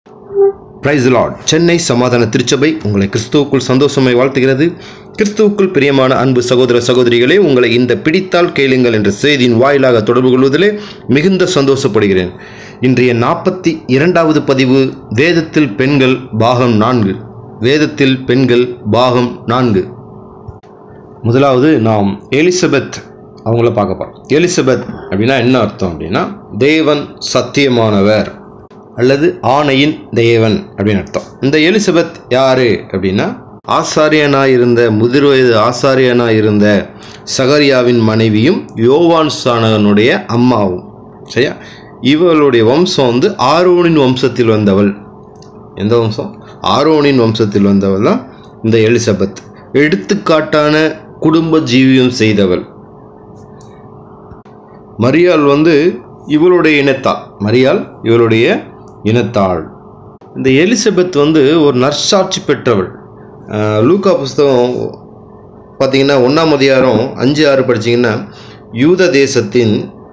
Price Lord Chennai சமாதான திருச்சபை உங்களை கிறிஸ்துவுக்குள் சந்தோஷமாய் வாழ்த்துகிறது கிறிஸ்துவுக்குள் பிரியமான அன்பு சகோதர சகோதரிகளே உங்களை இந்த பிடித்தால் கேளுங்கள் என்ற செய்தியின் வாயிலாக தொடர்பு கொள்வதிலே மிகுந்த சந்தோஷப்படுகிறேன் இன்றைய நாற்பத்தி இரண்டாவது பதிவு வேதத்தில் பெண்கள் பாகம் நான்கு வேதத்தில் பெண்கள் பாகம் நான்கு முதலாவது நாம் எலிசபெத் அவங்கள பார்க்க போகிறோம் எலிசபெத் அப்படின்னா என்ன அர்த்தம் அப்படின்னா தேவன் சத்தியமானவர் அல்லது ஆணையின் தேவன் அப்படின்னு அர்த்தம் இந்த எலிசபெத் யாரு அப்படின்னா ஆசாரியனாய் இருந்த முதிர் வயது ஆசாரியனாய் இருந்த சகரியாவின் மனைவியும் யோவான் சாணகனுடைய அம்மாவும் சரியா இவளுடைய வம்சம் வந்து ஆரோனின் வம்சத்தில் வந்தவள் எந்த வம்சம் ஆரோனின் வம்சத்தில் வந்தவள் தான் இந்த எலிசபெத் எடுத்துக்காட்டான குடும்ப ஜீவியம் செய்தவள் மரியாள் வந்து இவளுடைய இனத்தாள் மரியாள் இவளுடைய இனத்தாள் இந்த எலிசபெத் வந்து ஒரு நற்சாட்சி பெற்றவள் அஹ் லூக்கா புஸ்தகம் பார்த்தீங்கன்னா ஒன்றாம் அதிகாரம் அஞ்சு ஆறு படிச்சீங்கன்னா யூத தேசத்தின்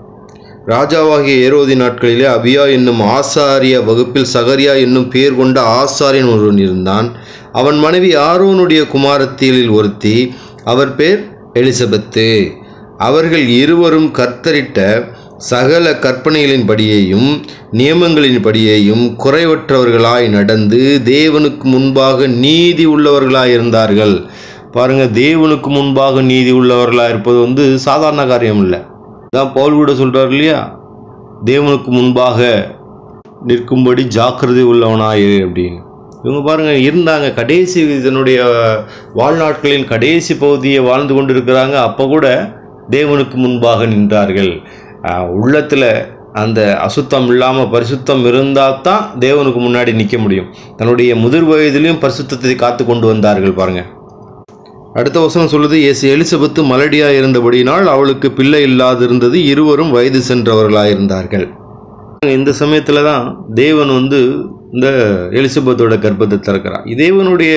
ராஜாவாகிய ஏரோதி நாட்களிலே அபியா என்னும் ஆசாரிய வகுப்பில் சகரியா என்னும் பேர் கொண்ட ஆசாரியன் ஒருவன் இருந்தான் அவன் மனைவி ஆரோனுடைய குமாரத்தியில் ஒருத்தி அவர் பேர் எலிசபெத்து அவர்கள் இருவரும் கர்த்தரிட்ட சகல கற்பனைகளின்படியேயும் நியமங்களின்படியேயும் குறைவற்றவர்களாய் நடந்து தேவனுக்கு முன்பாக நீதி உள்ளவர்களாய் இருந்தார்கள் பாருங்க தேவனுக்கு முன்பாக நீதி உள்ளவர்களாக இருப்பது வந்து சாதாரண காரியம் இல்லை தான் பவுல் கூட சொல்றார் இல்லையா தேவனுக்கு முன்பாக நிற்கும்படி ஜாக்கிரதை உள்ளவனாயிரு அப்படின்னு இவங்க பாருங்க இருந்தாங்க கடைசி இதனுடைய வாழ்நாட்களின் கடைசி பகுதியை வாழ்ந்து கொண்டு இருக்கிறாங்க அப்போ கூட தேவனுக்கு முன்பாக நின்றார்கள் ஆஹ் உள்ளத்துல அந்த அசுத்தம் இல்லாமல் பரிசுத்தம் இருந்தால் தான் தேவனுக்கு முன்னாடி நிற்க முடியும் தன்னுடைய முதிர் வயதிலையும் பரிசுத்தத்தை காத்து கொண்டு வந்தார்கள் பாருங்க அடுத்த வசனம் சொல்லுது எஸ் எலிசபெத்து மலடியா இருந்தபடியினால் அவளுக்கு பிள்ளை இல்லாதிருந்தது இருவரும் வயது சென்றவர்களாயிருந்தார்கள் இந்த சமயத்தில் தான் தேவன் வந்து இந்த எலிசபெத்தோட கர்ப்பத்தை திறக்கிறார் தேவனுடைய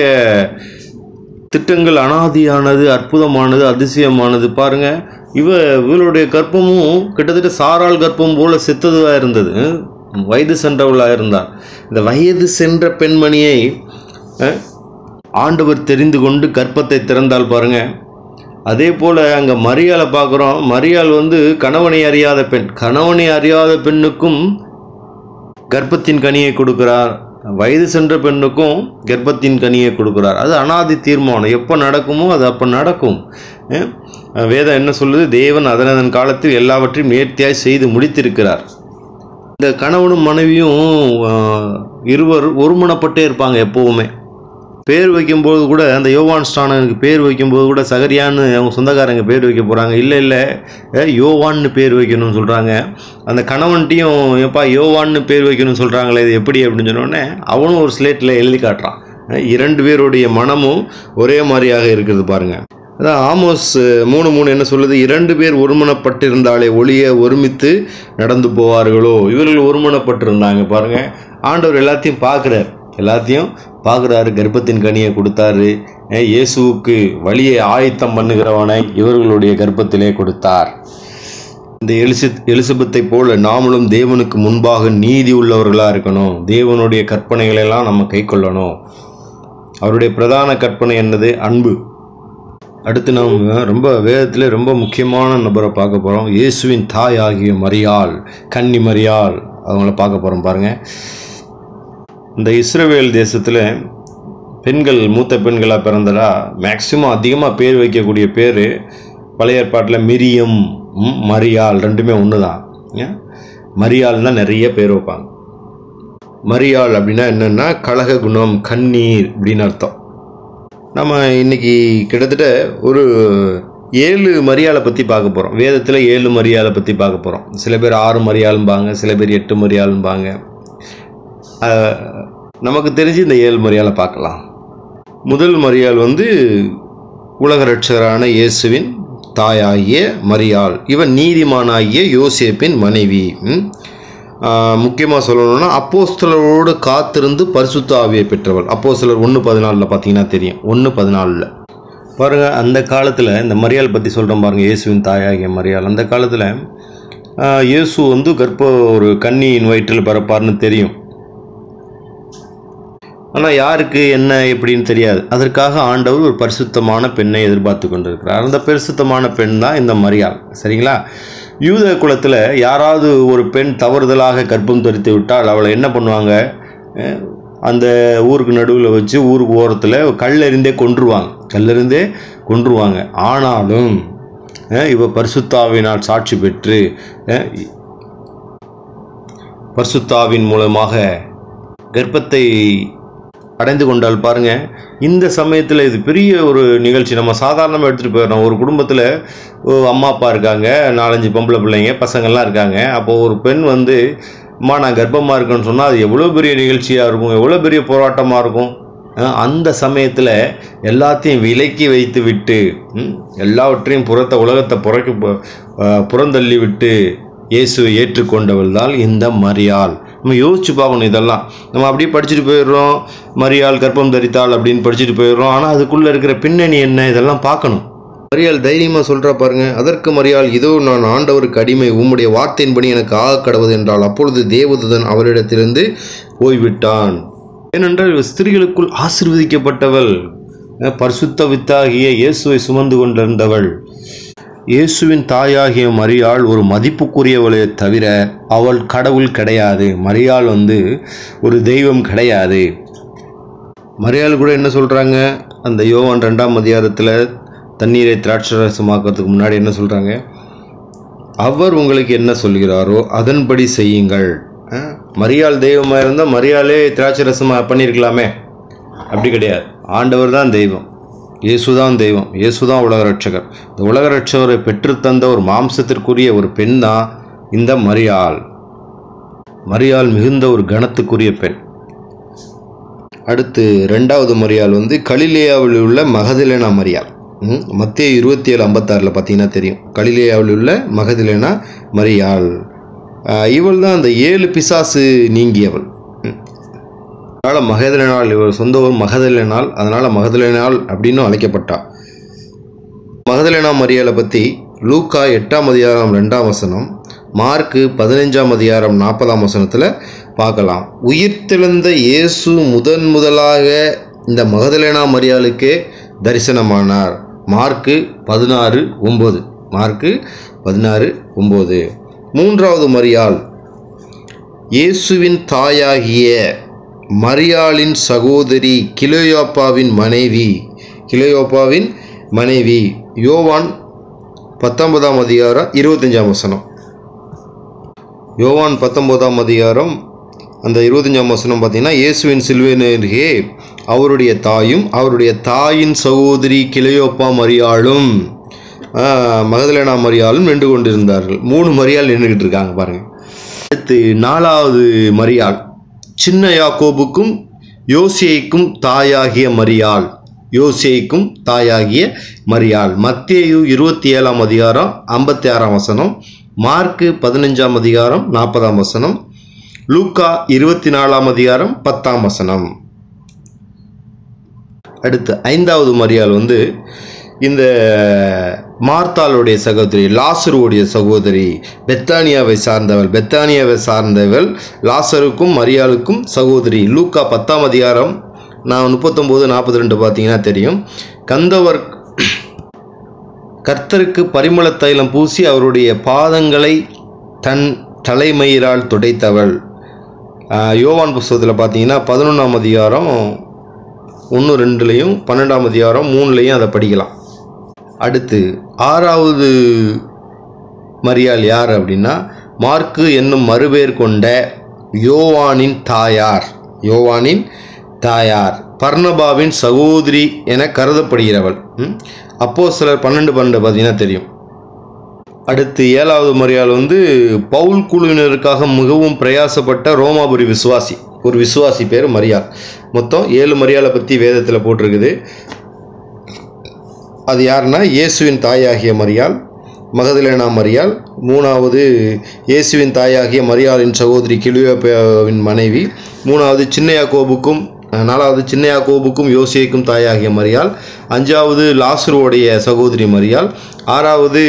திட்டங்கள் அனாதியானது அற்புதமானது அதிசயமானது பாருங்க இவ இவளுடைய கர்ப்பமும் கிட்டத்தட்ட சாரால் கர்ப்பம் போல செத்ததாக இருந்தது வயது சென்றவளாக இருந்தார் இந்த வயது சென்ற பெண்மணியை அஹ், ஆண்டவர் தெரிந்து கொண்டு கர்ப்பத்தை திறந்தால் பாருங்க அதே போல் அங்கே மரியாளை பார்க்குறோம் மரியாள் வந்து கணவனை அறியாத பெண் கணவனை அறியாத பெண்ணுக்கும் கர்ப்பத்தின் கனியை கொடுக்கிறார் வயது சென்ற பெண்ணுக்கும் கர்ப்பத்தின் கனியை கொடுக்கிறார் அது அனாதி தீர்மானம் எப்போ நடக்குமோ அது அப்போ நடக்கும் அஹ் வேதம் என்ன சொல்லுது தேவன் அதனதன் காலத்தில் எல்லாவற்றையும் நேர்த்தியாய் செய்து முடித்திருக்கிறார் இந்த கணவனும் மனைவியும் ஆஹ், இருவர் ஒருமனப்பட்டே இருப்பாங்க எப்போவுமே பேர் வைக்கும்போது கூட அந்த யோவான் ஸ்டானனுக்கு பேர் வைக்கும்போது கூட சகரியான்னு அவங்க சொந்தக்காரங்க பேர் வைக்க போகிறாங்க இல்லை இல்லை அஹ், யோவான்னு பேர் வைக்கணும்னு சொல்கிறாங்க அந்த கணவன்ட்டையும் எப்பா யோவான்னு பேர் வைக்கணும்னு சொல்கிறாங்களே இது எப்படி அப்படின்னு சொன்னோடனே அவனும் ஒரு ஸ்லேட்டில் எழுதி காட்டுறான் அஹ், இரண்டு பேருடைய மனமும் ஒரே மாதிரியாக இருக்கிறது பாருங்க அதான் ஆமோஸ் அஹ், மூணு மூணு என்ன சொல்லுது இரண்டு பேர் ஒருமனப்பட்டிருந்தாலே ஒளிய ஒருமித்து நடந்து போவார்களோ இவர்கள் ஒருமனப்பட்டிருந்தாங்க பாருங்க ஆண்டவர் எல்லாத்தையும் பார்க்குறார் எல்லாத்தையும் பார்க்குறாரு கர்ப்பத்தின் கனியை கொடுத்தாரு அஹ், இயேசுவுக்கு வழியை ஆயத்தம் பண்ணுகிறவனை இவர்களுடைய கர்ப்பத்திலே கொடுத்தார் இந்த எலிசி எலிசபெத்தை போல நாமளும் தேவனுக்கு முன்பாக நீதி உள்ளவர்களாக இருக்கணும் தேவனுடைய கற்பனைகளை எல்லாம் நம்ம கை கொள்ளணும் அவருடைய பிரதான கற்பனை என்னது அன்பு அடுத்து நாம் ரொம்ப வேதத்தில் ரொம்ப முக்கியமான நபரை பார்க்க போகிறோம் இயேசுவின் தாய் ஆகிய மரியாள் கன்னி மரியாள் அவங்கள பார்க்க போகிறோம் பாருங்கள் இந்த இஸ்ரவேல் தேசத்தில் பெண்கள் மூத்த பெண்களாக பிறந்ததா மேக்சிமம் அதிகமாக பேர் வைக்கக்கூடிய பேர் பழைய ஏற்பாட்டில் மிரியம் ம், மரியாள் ரெண்டுமே ஒன்று தான் ஏன்? மரியாள் தான் நிறைய பேர் வைப்பாங்க மரியாள் அப்படின்னா என்னென்னா கழக குணம் கண்ணீர் அப்படின்னு அர்த்தம் நம்ம இன்னைக்கு கிட்டத்தட்ட ஒரு ஏழு மரியாதை பற்றி பார்க்க போகிறோம் வேதத்தில் ஏழு மரியாதை பற்றி பார்க்க போகிறோம் சில பேர் ஆறு மரியாளும்பாங்க சில பேர் எட்டு மரியாளும்பாங்க ஆஹ், நமக்கு தெரிஞ்சு இந்த ஏழு மரியாதை பார்க்கலாம் முதல் மரியாள் வந்து உலக ரட்சகரான இயேசுவின் தாயாகிய மரியாள் இவன் நீதிமானாகிய யோசேப்பின் மனைவி முக்கியமாக சொல்லணும்னா அப்போஸ்தலரோடு காத்திருந்து பரிசுத்த ஆவியை பெற்றவள் அப்போஸ்தலர் ஒன்று பதினாலில் பார்த்தீங்கன்னா தெரியும் ஒன்று பதினாலில் பாருங்கள் அந்த காலத்தில் இந்த மரியாள் பற்றி சொல்கிறோம் பாருங்கள் இயேசுவின் தாயாகிய மரியாள் அந்த காலத்தில் இயேசு வந்து கர்ப்ப ஒரு கன்னியின் வயிற்றில் பிறப்பார்னு தெரியும் ஆனால் யாருக்கு என்ன எப்படின்னு தெரியாது அதற்காக ஆண்டவர் ஒரு பரிசுத்தமான பெண்ணை எதிர்பார்த்து கொண்டிருக்கிறார் அந்த பரிசுத்தமான பெண் தான் இந்த மரியாள் சரிங்களா யூத குலத்தில் யாராவது ஒரு பெண் தவறுதலாக கர்ப்பம் தரித்து விட்டால் அவளை என்ன பண்ணுவாங்க அஹ் அந்த ஊருக்கு நடுவில் வச்சு ஊருக்கு ஓரத்தில் கல்லெறிந்தே கொன்றுவாங்க கல்லெறிந்தே கொன்றுவாங்க ஆனாலும் அஹ் இவ பரிசுத்தாவினால் சாட்சி பெற்று அஹ் பரிசுத்தாவின் மூலமாக கர்ப்பத்தை அடைந்து கொண்டால் பாருங்க இந்த சமயத்தில் இது பெரிய ஒரு நிகழ்ச்சி நம்ம சாதாரணமாக எடுத்துகிட்டு போயிடறோம் ஒரு குடும்பத்தில் அம்மா அப்பா இருக்காங்க நாலஞ்சு பொம்பளை பிள்ளைங்க பசங்கள்லாம் இருக்காங்க அப்போது ஒரு பெண் வந்து அம்மா நான் கர்ப்பமாக இருக்கேன்னு சொன்னால் அது எவ்வளோ பெரிய நிகழ்ச்சியாக இருக்கும் எவ்வளோ பெரிய போராட்டமாக இருக்கும் அஹ் அந்த சமயத்தில் எல்லாத்தையும் விலக்கி வைத்து விட்டு ம், எல்லாவற்றையும் புறத்த உலகத்தை புறக்கி பு- அஹ் புறந்தள்ளி விட்டு இயேசுவை ஏற்றுக்கொண்டவள் தான் இந்த மரியாள் நம்ம யோசிச்சு பார்க்கணும் இதெல்லாம் நம்ம அப்படியே படிச்சுட்டு போயிடுறோம் மரியாள் கர்ப்பம் தரித்தாள் அப்படின்னு படிச்சுட்டு போயிடுறோம் ஆனால் அதுக்குள்ளே இருக்கிற பின்னணி என்ன இதெல்லாம் பார்க்கணும் மரியாள் தைரியமாக சொல்கிறா பாருங்க அதற்கு மரியாள் இதோ நான் ஆண்டவருக்கு அடிமை உம்முடைய வார்த்தையின்படி எனக்கு ஆக கடவுது என்றால் அப்பொழுது தேவதூதன் அவரிடத்திலிருந்து போய்விட்டான் ஏனென்றால் இவள் ஸ்திரீகளுக்குள் ஆசீர்வதிக்கப்பட்டவள் அஹ் பரிசுத்த வித்தாகிய இயேசுவை சுமந்து கொண்டிருந்தவள் இயேசுவின் தாயாகிய மரியாள் ஒரு மதிப்புக்குரியவளே தவிர அவள் கடவுள் கிடையாது மரியாள் வந்து ஒரு தெய்வம் கிடையாது மரியாள் கூட என்ன சொல்கிறாங்க அந்த யோவான் ரெண்டாம் அதிகாரத்தில் தண்ணீரை திராட்சரசமாக்கிறதுக்கு முன்னாடி என்ன சொல்கிறாங்க அவர் உங்களுக்கு என்ன சொல்கிறாரோ அதன்படி செய்யுங்கள் அஹ், மரியாள் தெய்வமாக இருந்தால் மரியாளே திராட்சரசமாக பண்ணியிருக்கலாமே அப்படி கிடையாது ஆண்டவர் தான் தெய்வம் இயேசுதான் தெய்வம் இயேசுதான் உலக ரட்சகர் இந்த உலக ரட்சகரை பெற்றுத்தந்த ஒரு மாம்சத்திற்குரிய ஒரு பெண் தான் இந்த மரியாள் மரியாள் மிகுந்த ஒரு கணத்துக்குரிய பெண் அடுத்து ரெண்டாவது மரியாள் வந்து கலிலேயாவில் உள்ள மகதிலேனா மரியாள் ம், மத்திய இருபத்தி ஏழு ஐம்பத்தாறில் பார்த்தீங்கன்னா தெரியும் கலிலேயாவில் உள்ள மகதிலேனா மரியாள் ஆஹ், இவள் தான் அந்த ஏழு பிசாசு நீங்கியவள் ம். அதனால மகதலேனாள் இவர் சொந்த ஊர் மகதலேனாள் அதனால மகதலேனாள் அப்படின்னு அழைக்கப்பட்டா மகதலேனா மரியாளை பற்றி லூக்கா எட்டாம் அதிகாரம் ரெண்டாம் வசனம் மார்க்கு பதினைஞ்சாம் அதிகாரம் நாற்பதாம் வசனத்தில் பார்க்கலாம் உயிர்த்தெழுந்த இயேசு முதன் முதலாக இந்த மகதலேனா மரியாளுக்கே தரிசனமானார் மார்க்கு பதினாறு ஒம்பது மார்க்கு பதினாறு ஒம்பது மூன்றாவது மரியாள் இயேசுவின் தாயாகிய மரியாளின் சகோதரி கிலோயோப்பாவின் மனைவி கிலோயோப்பாவின் மனைவி யோவான் பத்தொன்பதாம் அதிகாரம் இருபத்தஞ்சாம் வசனம் யோவான் பத்தொன்பதாம் அதிகாரம் அந்த இருபத்தஞ்சாம் வசனம் பார்த்தீங்கன்னா இயேசுவின் சிலுவையினருகே அவருடைய தாயும் அவருடைய தாயின் சகோதரி கிளையோப்பா மரியாளும் ஆஹ், மகதலேனா மரியாளும் நின்று கொண்டிருந்தார்கள் மூணு மரியாள் நின்றுக்கிட்டு இருக்காங்க பாருங்க அடுத்து நாலாவது மரியாள் சின்ன யாக்கோபுக்கும் யோசேய்க்கும் தாயாகிய மரியாள் யோசேய்க்கும் தாயாகிய மரியாள் மத்தேயு இருபத்தி ஏழாம் அதிகாரம் ஐம்பத்தி ஆறாம் வசனம் மார்க்கு பதினஞ்சாம் அதிகாரம் நாற்பதாம் வசனம் லூக்கா இருபத்தி நாலாம் அதிகாரம் பத்தாம் வசனம் அடுத்து ஐந்தாவது மரியாள் வந்து இந்த மார்த்தாளுடைய சகோதரி லாசருடைய சகோதரி பெத்தானியாவை சார்ந்தவள் பெத்தானியாவை சார்ந்தவள் லாசருக்கும் மரியாளுக்கும் சகோதரி லூக்கா பத்தாம் அதிகாரம் நான் முப்பத்தொம்போது நாற்பத்தி ரெண்டு பார்த்தீங்கன்னா தெரியும் கந்தவர் கர்த்தருக்கு பரிமள தைலம் பூசி அவருடைய பாதங்களை தன் தலைமயிரால் துடைத்தவள் ஆஹ் யோவான் புஸ்தகத்தில் பார்த்தீங்கன்னா பதினொன்றாம் அதிகாரம் ஒன்று ரெண்டுலேயும் பன்னெண்டாம் அதிகாரம் மூணுலேயும் அதை படிக்கலாம் அடுத்து ஆறாவது மரியாள் யார் அப்படின்னா மார்க்கு என்னும் மறுபேர் கொண்ட யோவானின் தாயார் யோவானின் தாயார் பர்ணபாவின் சகோதரி என கருதப்படுகிறவள் அப்போ சிலர் பன்னெண்டு பன்னெண்டு பார்த்தீங்கன்னா தெரியும் அடுத்து ஏழாவது மரியாள் வந்து பவுல் குழுவினருக்காக மிகவும் பிரயாசப்பட்ட ரோமாபுரி விசுவாசி ஒரு விசுவாசி பேர் மரியாள் மொத்தம் ஏழு மரியாளை பற்றி வேதத்தில் போட்டிருக்குது அது யாருன்னா இயேசுவின் தாயாகிய மரியாள் மகதலேனா மரியாள் மூணாவது இயேசுவின் தாயாகிய மரியாளின் சகோதரி கிளியோவின் மனைவி மூணாவது சின்ன யாக்கோபுக்கும் அஹ், நாலாவது சின்ன யாக்கோபுக்கும் யோசியைக்கும் தாயாகிய மரியாள் அஞ்சாவது லாசுருவோடைய சகோதரி மரியாள் ஆறாவது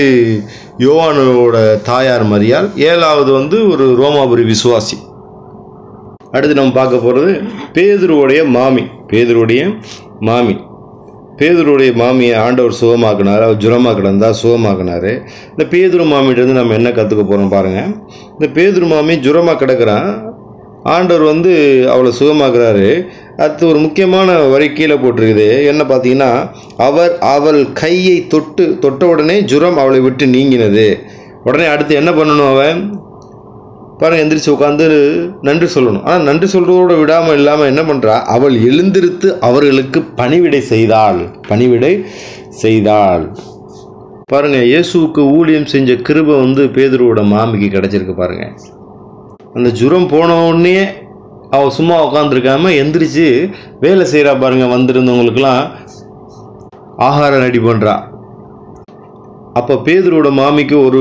யோவானோட தாயார் மரியாள் ஏழாவது வந்து ஒரு ரோமாபுரி விசுவாசி அடுத்து நம்ம பார்க்க போகிறது பேதுருவுடைய மாமி பேதுருவுடைய மாமி பேதுருடைய மாமியை ஆண்டவர் சுகமாக்குனார் அவர் ஜுரமாக கிடந்தா சுகமாக்குனார் இந்த பேதுரு மாமியிட்டேருந்து நம்ம என்ன கற்றுக்க போகிறோம் பாருங்கள் இந்த பேதுரு மாமி ஜுரமாக கிடக்கிறான் ஆண்டவர் வந்து அவளை சுகமாக்குறாரு அடுத்து ஒரு முக்கியமான வரி கீழே போட்டிருக்குது என்ன பார்த்தீங்கன்னா அவர் அவள் கையை தொட்டு தொட்ட உடனே ஜுரம் அவளை விட்டு நீங்கினது உடனே அடுத்து என்ன பண்ணணும் அவன் பாருங்க எந்திரிச்சு உட்காந்து நன்றி சொல்லணும் ஆனால் நன்றி சொல்றதோட விடாமல் இல்லாமல் என்ன பண்ணுறா அவள் எழுந்திருத்து அவர்களுக்கு பணிவிடை செய்தாள் பணிவிடை செய்தாள் பாருங்க இயேசுவுக்கு ஊழியம் செஞ்ச கிருபை வந்து பேதுருவோட மாமிக்கு கிடைச்சிருக்கு பாருங்க அந்த ஜுரம் போன உடனே அவள் சும்மா உட்காந்துருக்காம எந்திரிச்சு வேலை செய்கிறா பாருங்க வந்திருந்தவங்களுக்கெல்லாம் ஆகாரம் ரெடி பண்ணுறா அப்போ பேதுருவோட மாமிக்கு ஒரு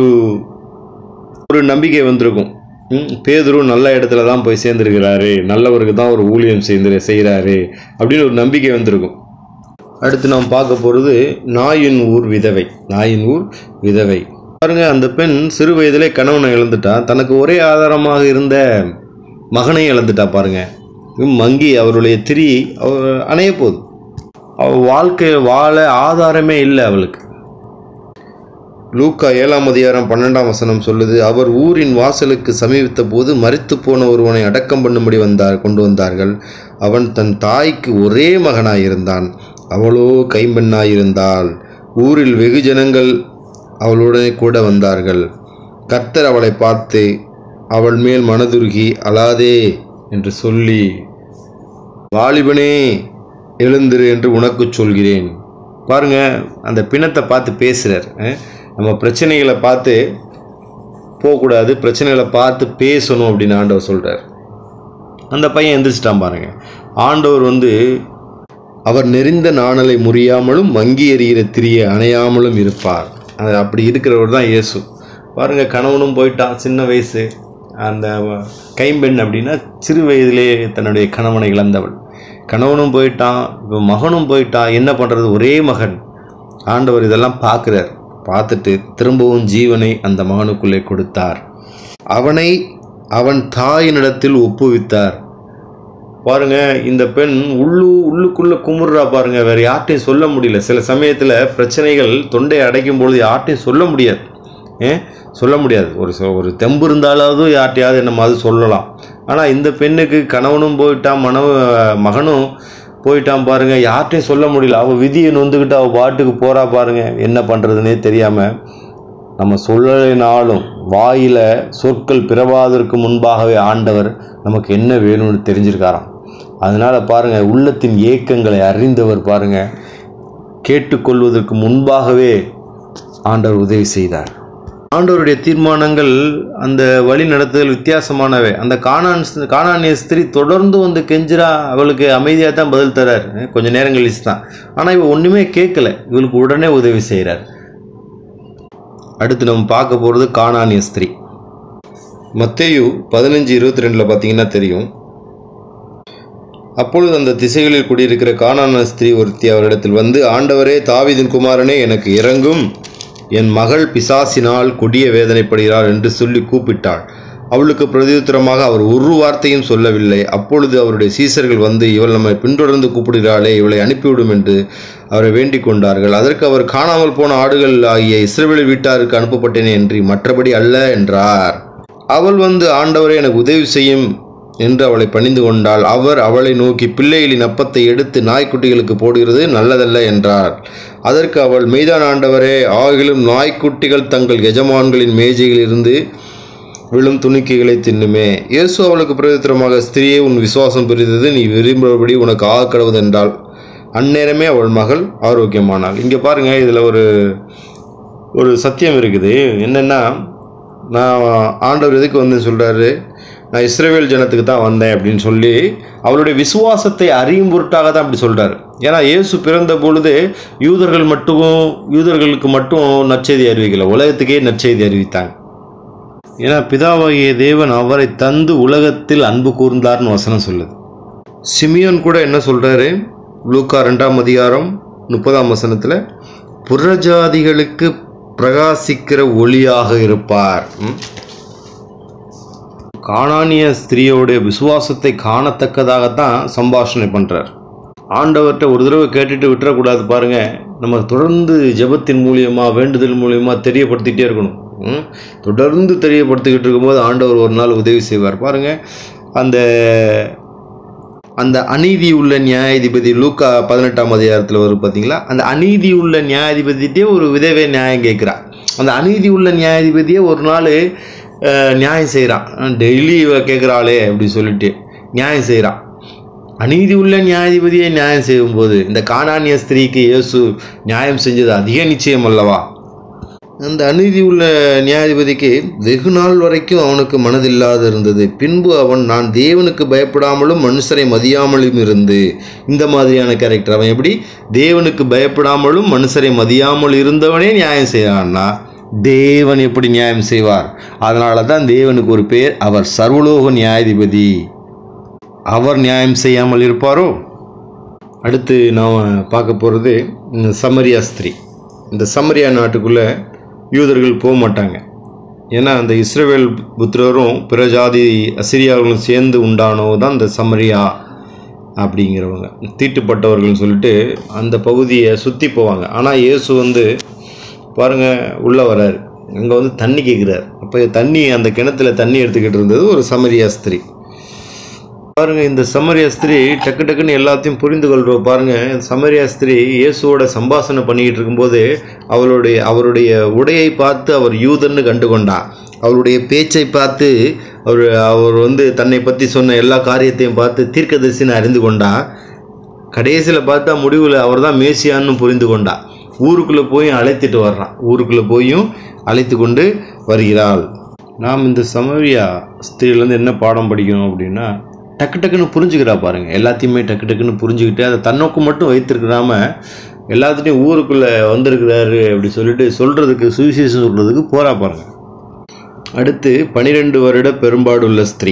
ஒரு நம்பிக்கை வந்திருக்கும் ம், பேதுரு நல்ல இடத்துல தான் போய் சேர்ந்துருக்கிறாரு நல்லவருக்கு தான் ஒரு ஊழியம் செய்து செய்கிறாரு அப்படின்னு ஒரு நம்பிக்கை வந்திருக்கும் அடுத்து நாம் பார்க்க போகிறது நாயின் ஊர் விதவை நாயின் ஊர் விதவை பாருங்க அந்த பெண் சிறு வயதிலே கணவனை இழந்துட்டா தனக்கு ஒரே ஆதாரமாக இருந்த மகனை இழந்துட்டா பாருங்க மங்கி அவருடைய திரி அவ அணைய போகுது அவ வாழ்க்கை வாழ ஆதாரமே இல்லை அவளுக்கு லூக்கா ஏழாம் அதிகாரம் பன்னெண்டாம் வசனம் சொல்லுது அவர் ஊரின் வாசலுக்கு சமீபித்த போது மரித்து போன ஒருவனை அடக்கம் பண்ணும்படி வந்தார் கொண்டு வந்தார்கள் அவன் தன் தாய்க்கு ஒரே மகனாயிருந்தான் அவளோ கைம்பெண்ணாயிருந்தாள் ஊரில் வெகு ஜனங்கள் அவளுடனே கூட வந்தார்கள் கர்த்தர் அவளை பார்த்து அவள் மேல் மனதுருகி அழாதே என்று சொல்லி வாலிபனே எழுந்திரு என்று உனக்கு சொல்கிறேன் பாருங்க அந்த பிணத்தை பார்த்து பேசுகிறார் நம்ம பிரச்சனைகளை பார்த்து போகக்கூடாது பிரச்சனைகளை பார்த்து பேசணும் அப்படின்னு ஆண்டவர் சொல்கிறார் அந்த பையன் எந்திரிச்சிட்டான் பாருங்க ஆண்டவர் வந்து அவர் நெறிந்த நாணலை முறியாமலும் மங்கி எறிகிற திரியை அணையாமலும் இருப்பார் அது அப்படி இருக்கிறவர் தான் இயேசு பாருங்க கணவனும் போயிட்டான் சின்ன வயசு அந்த கைம்பெண் அப்படின்னா சிறு வயதிலே தன்னுடைய கணவனை இழந்தவள் கணவனும் போயிட்டான் இப்போ மகனும் போயிட்டான் என்ன பண்ணுறது ஒரே மகன் ஆண்டவர் இதெல்லாம் பார்க்குறார் பார்த்துட்டு திரும்பவும் ஜீவனை அந்த மகனுக்குள்ளே கொடுத்தார் அவனை அவன் தாயினிடத்தில் ஒப்புவித்தார் பாருங்க இந்த பெண் உள்ளு உள்ளுக்குள்ள குமுறா பாருங்க வேற யார்ட்டையும் சொல்ல முடியல சில சமயத்தில் பிரச்சனைகள் தொண்டை அடைக்கும் பொழுது யார்ட்டையும் சொல்ல முடியாது ஏன் சொல்ல முடியாது ஒரு சொ- ஒரு தெம்பு இருந்தாலாவது யார்ட்டையாவது என்ன மாதிரி சொல்லலாம் ஆனால் இந்த பெண்ணுக்கு கணவனும் போயிட்டான் மனவ மகனும் போயிட்டான் பாருங்க யார்ட்டையும் சொல்ல முடியல அவள் விதியை நொந்துக்கிட்டு அவள் பாட்டுக்கு போறா பாருங்க என்ன பண்ணுறதுனே தெரியாமல் நம்ம சொல்லலைனாலும் வாயில சொற்கள் பிறவாதற்கு முன்பாகவே ஆண்டவர் நமக்கு என்ன வேணும்னு தெரிஞ்சிருக்காராம் அதனால பாருங்க உள்ளத்தின் ஏக்கங்களை அறிந்தவர் பாருங்க கேட்டுக்கொள்வதற்கு முன்பாகவே ஆண்டவர் உதவி செய்தார் ஆண்டவருடைய தீர்மானங்கள் அந்த வழி நடத்துதல் வித்தியாசமானவை அந்த காணான் காணானிய ஸ்திரீ தொடர்ந்து வந்து கெஞ்சிரா அவளுக்கு அமைதியாக தான் பதில் தரார் கொஞ்சம் நேரம் கழிச்சு தான் ஆனால் இவ ஒன்றுமே கேட்கல இவளுக்கு உடனே உதவி செய்கிறார் அடுத்து நம்ம பார்க்க போகிறது காணானிய ஸ்திரீ மத்தேயு பதினஞ்சு இருபத்தி ரெண்டில் பார்த்தீங்கன்னா தெரியும் அப்பொழுது அந்த திசைகளில் குடியிருக்கிற காணான ஸ்திரீ ஒருத்தி அவரிடத்தில் வந்து ஆண்டவரே தாவீதின் குமாரனே எனக்கு இறங்கும் என் மகள் பிசாசினால் கொடிய வேதனைப்படுகிறாள் என்று சொல்லி கூப்பிட்டாள் அவளுக்கு பிரதியுத்தரமாக அவர் ஒரு வார்த்தையும் சொல்லவில்லை அப்பொழுது அவருடைய சீசர்கள் வந்து இவள் நம்மை பின்தொடர்ந்து கூப்பிடுகிறாளே இவளை அனுப்பிவிடும் என்று அவரை வேண்டிக் கொண்டார்கள் அதற்கு அவர் காணாமல் போன ஆடுகள் ஆகிய இஸ்ரவேல் வீட்டாருக்கு அனுப்பப்பட்டேனே என்று மற்றபடி அல்ல என்றார் அவள் வந்து ஆண்டவரே எனக்கு உதவி செய்யும் என்று அவளை பணிந்து கொண்டாள் அவர் அவளை நோக்கி பிள்ளைகளின் அப்பத்தை எடுத்து நாய்க்குட்டிகளுக்கு போடுகிறது நல்லதல்ல என்றார் அதற்கு அவள் மெய்தான் ஆண்டவரே ஆகிலும் நாய்க்குட்டிகள் தங்கள் எஜமான்களின் மேஜையிலிருந்து விழும் துணிக்கைகளை தின்னுமே இயேசு அவளுக்கு பிரதித்திரமாக ஸ்திரியே உன் விசுவாசம் பெரிதது நீ விரும்புகிறபடி உனக்கு ஆக கடவுது என்றாள் அந்நேரமே அவள் மகள் ஆரோக்கியமானாள் இங்கே பாருங்க இதில் ஒரு ஒரு சத்தியம் இருக்குது என்னென்னா நான் ஆண்டவர் எதுக்கு வந்து சொல்கிறாரு நான் இஸ்ரேவேல் ஜனத்துக்கு தான் வந்தேன் அப்படின்னு சொல்லி அவளுடைய விசுவாசத்தை அறியும் பொருட்டாக தான் அப்படி சொல்கிறாரு ஏன்னா இயேசு பிறந்த பொழுது யூதர்கள் மட்டும் யூதர்களுக்கு மட்டும் நற்செய்தி அறிவிக்கல உலகத்துக்கே நற்செய்தி அறிவித்தாங்க ஏன்னா பிதாவாகிய தேவன் அவரை தந்து உலகத்தில் அன்பு கூர்ந்தார்னு வசனம் சொல்லுது சிமியோன் கூட என்ன சொல்றாரு லூக்கா ரெண்டாம் அதிகாரம் முப்பதாம் வசனத்தில் புறஜாதிகளுக்கு பிரகாசிக்கிற ஒளியாக இருப்பார் ம்? காணானிய ஸ்திரீயோடைய விசுவாசத்தை காணத்தக்கதாகத்தான் சம்பாஷணை பண்ணுறார் ஆண்டவர்கிட்ட ஒரு தடவை கேட்டுட்டு விட்டுறக்கூடாது பாருங்க நம்ம தொடர்ந்து ஜெபத்தின் மூலியமா வேண்டுதல் மூலியமா தெரியப்படுத்திட்டே இருக்கணும் ம்? தொடர்ந்து தெரியப்படுத்திக்கிட்டு இருக்கும்போது ஆண்டவர் ஒரு நாள் உதவி செய்வார் பாருங்க அந்த அந்த அநீதி உள்ள நியாயாதிபதி லூக்கா பதினெட்டாம் அதிகாரத்தில் வரும் பார்த்தீங்களா அந்த அநீதி உள்ள நியாயாதிபதிட்டே ஒரு விதவை நியாயம் கேட்குறா அந்த அநீதி உள்ள நியாயாதிபதியே ஒரு நாள் அஹ், நியாயம் செய்கிறான் டெய்லி இவ கேட்குறாளே அப்படி சொல்லிட்டு நியாயம் செய்கிறான் அநீதி உள்ள நியாயாதிபதியை நியாயம் செய்யும்போது இந்த காணானிய ஸ்திரீக்கு இயேசு நியாயம் செஞ்சது அதிக நிச்சயம் அல்லவா அந்த அநீதி உள்ள நியாயாதிபதிக்கு வெகு நாள் வரைக்கும் அவனுக்கு மனதில்லாது இருந்தது பின்பு அவன் நான் தேவனுக்கு பயப்படாமலும் மனுஷரை மதியாமலும் இருந்து இந்த மாதிரியான கேரக்டர் அவன் எப்படி தேவனுக்கு பயப்படாமலும் மனுஷரை மதியாமல் இருந்தவனே நியாயம் செய்கிறான்னா தேவன் எப்படி நியாயம் செய்வார் அதனால தான் தேவனுக்கு ஒரு பேர் அவர் சர்வலோக நியாயாதிபதி அவர் நியாயம் செய்யாமல் இருப்பாரோ அடுத்து நாம் பார்க்க போகிறது இந்த சமரியா ஸ்திரீ இந்த சமரியா நாட்டுக்குள்ளே யூதர்கள் போக மாட்டாங்க ஏன்னா அந்த இஸ்ரவேல் புத்திரரும் பிற ஜாதி அசிரியார்களும் சேர்ந்து உண்டானோ தான் இந்த சமரியா அப்படிங்கிறவங்க தீட்டுப்பட்டவர்கள்னு சொல்லிட்டு அந்த பகுதியை சுற்றி போவாங்க ஆனால் இயேசு வந்து பாருங்கள் உள்ளே வராரு அங்கே வந்து தண்ணி கேட்குறாரு அப்போ தண்ணி அந்த கிணத்துல தண்ணி எடுத்துக்கிட்டு இருந்தது ஒரு சமரியா ஸ்திரீ பாருங்க இந்த சமரியா ஸ்திரீ டக்கு டக்குன்னு எல்லாத்தையும் புரிந்து கொள்றோம் பாருங்க இந்த சமரியா ஸ்திரீ இயேசுவோட சம்பாஷணை பண்ணிக்கிட்டு இருக்கும்போது அவளுடைய அவருடைய உடையை பார்த்து அவர் யூதன்னு கண்டு கொண்டா அவருடைய பேச்சை பார்த்து அவர் அவர் வந்து தன்னை பற்றி சொன்ன எல்லா காரியத்தையும் பார்த்து தீர்க்கதரிசின்னு அறிந்து கொண்டா கடைசியில் பார்த்தா முடிவில் அவர் தான் மேசியான்னு புரிந்து கொண்டா ஊருக்குள்ளே போய் அழைத்துட்டு வர்றான் ஊருக்குள்ளே போயும் அழைத்து கொண்டு வருகிறாள் நாம் இந்த சமரியா ஸ்திரீலேருந்து என்ன பாடம் படிக்கணும் அப்படின்னா டக்கு டக்குன்னு புரிஞ்சுக்கிறா பாருங்க எல்லாத்தையுமே டக்கு டக்குன்னு புரிஞ்சுக்கிட்டு அதை தன்னோக்கு மட்டும் வைத்திருக்கிறாம எல்லாத்துட்டையும் ஊருக்குள்ளே வந்திருக்கிறாரு அப்படி சொல்லிட்டு சொல்கிறதுக்கு சுவிசேஷம் சொல்கிறதுக்கு போறா பாருங்க அடுத்து பனிரெண்டு வருட பெரும்பாடுள்ள ஸ்திரீ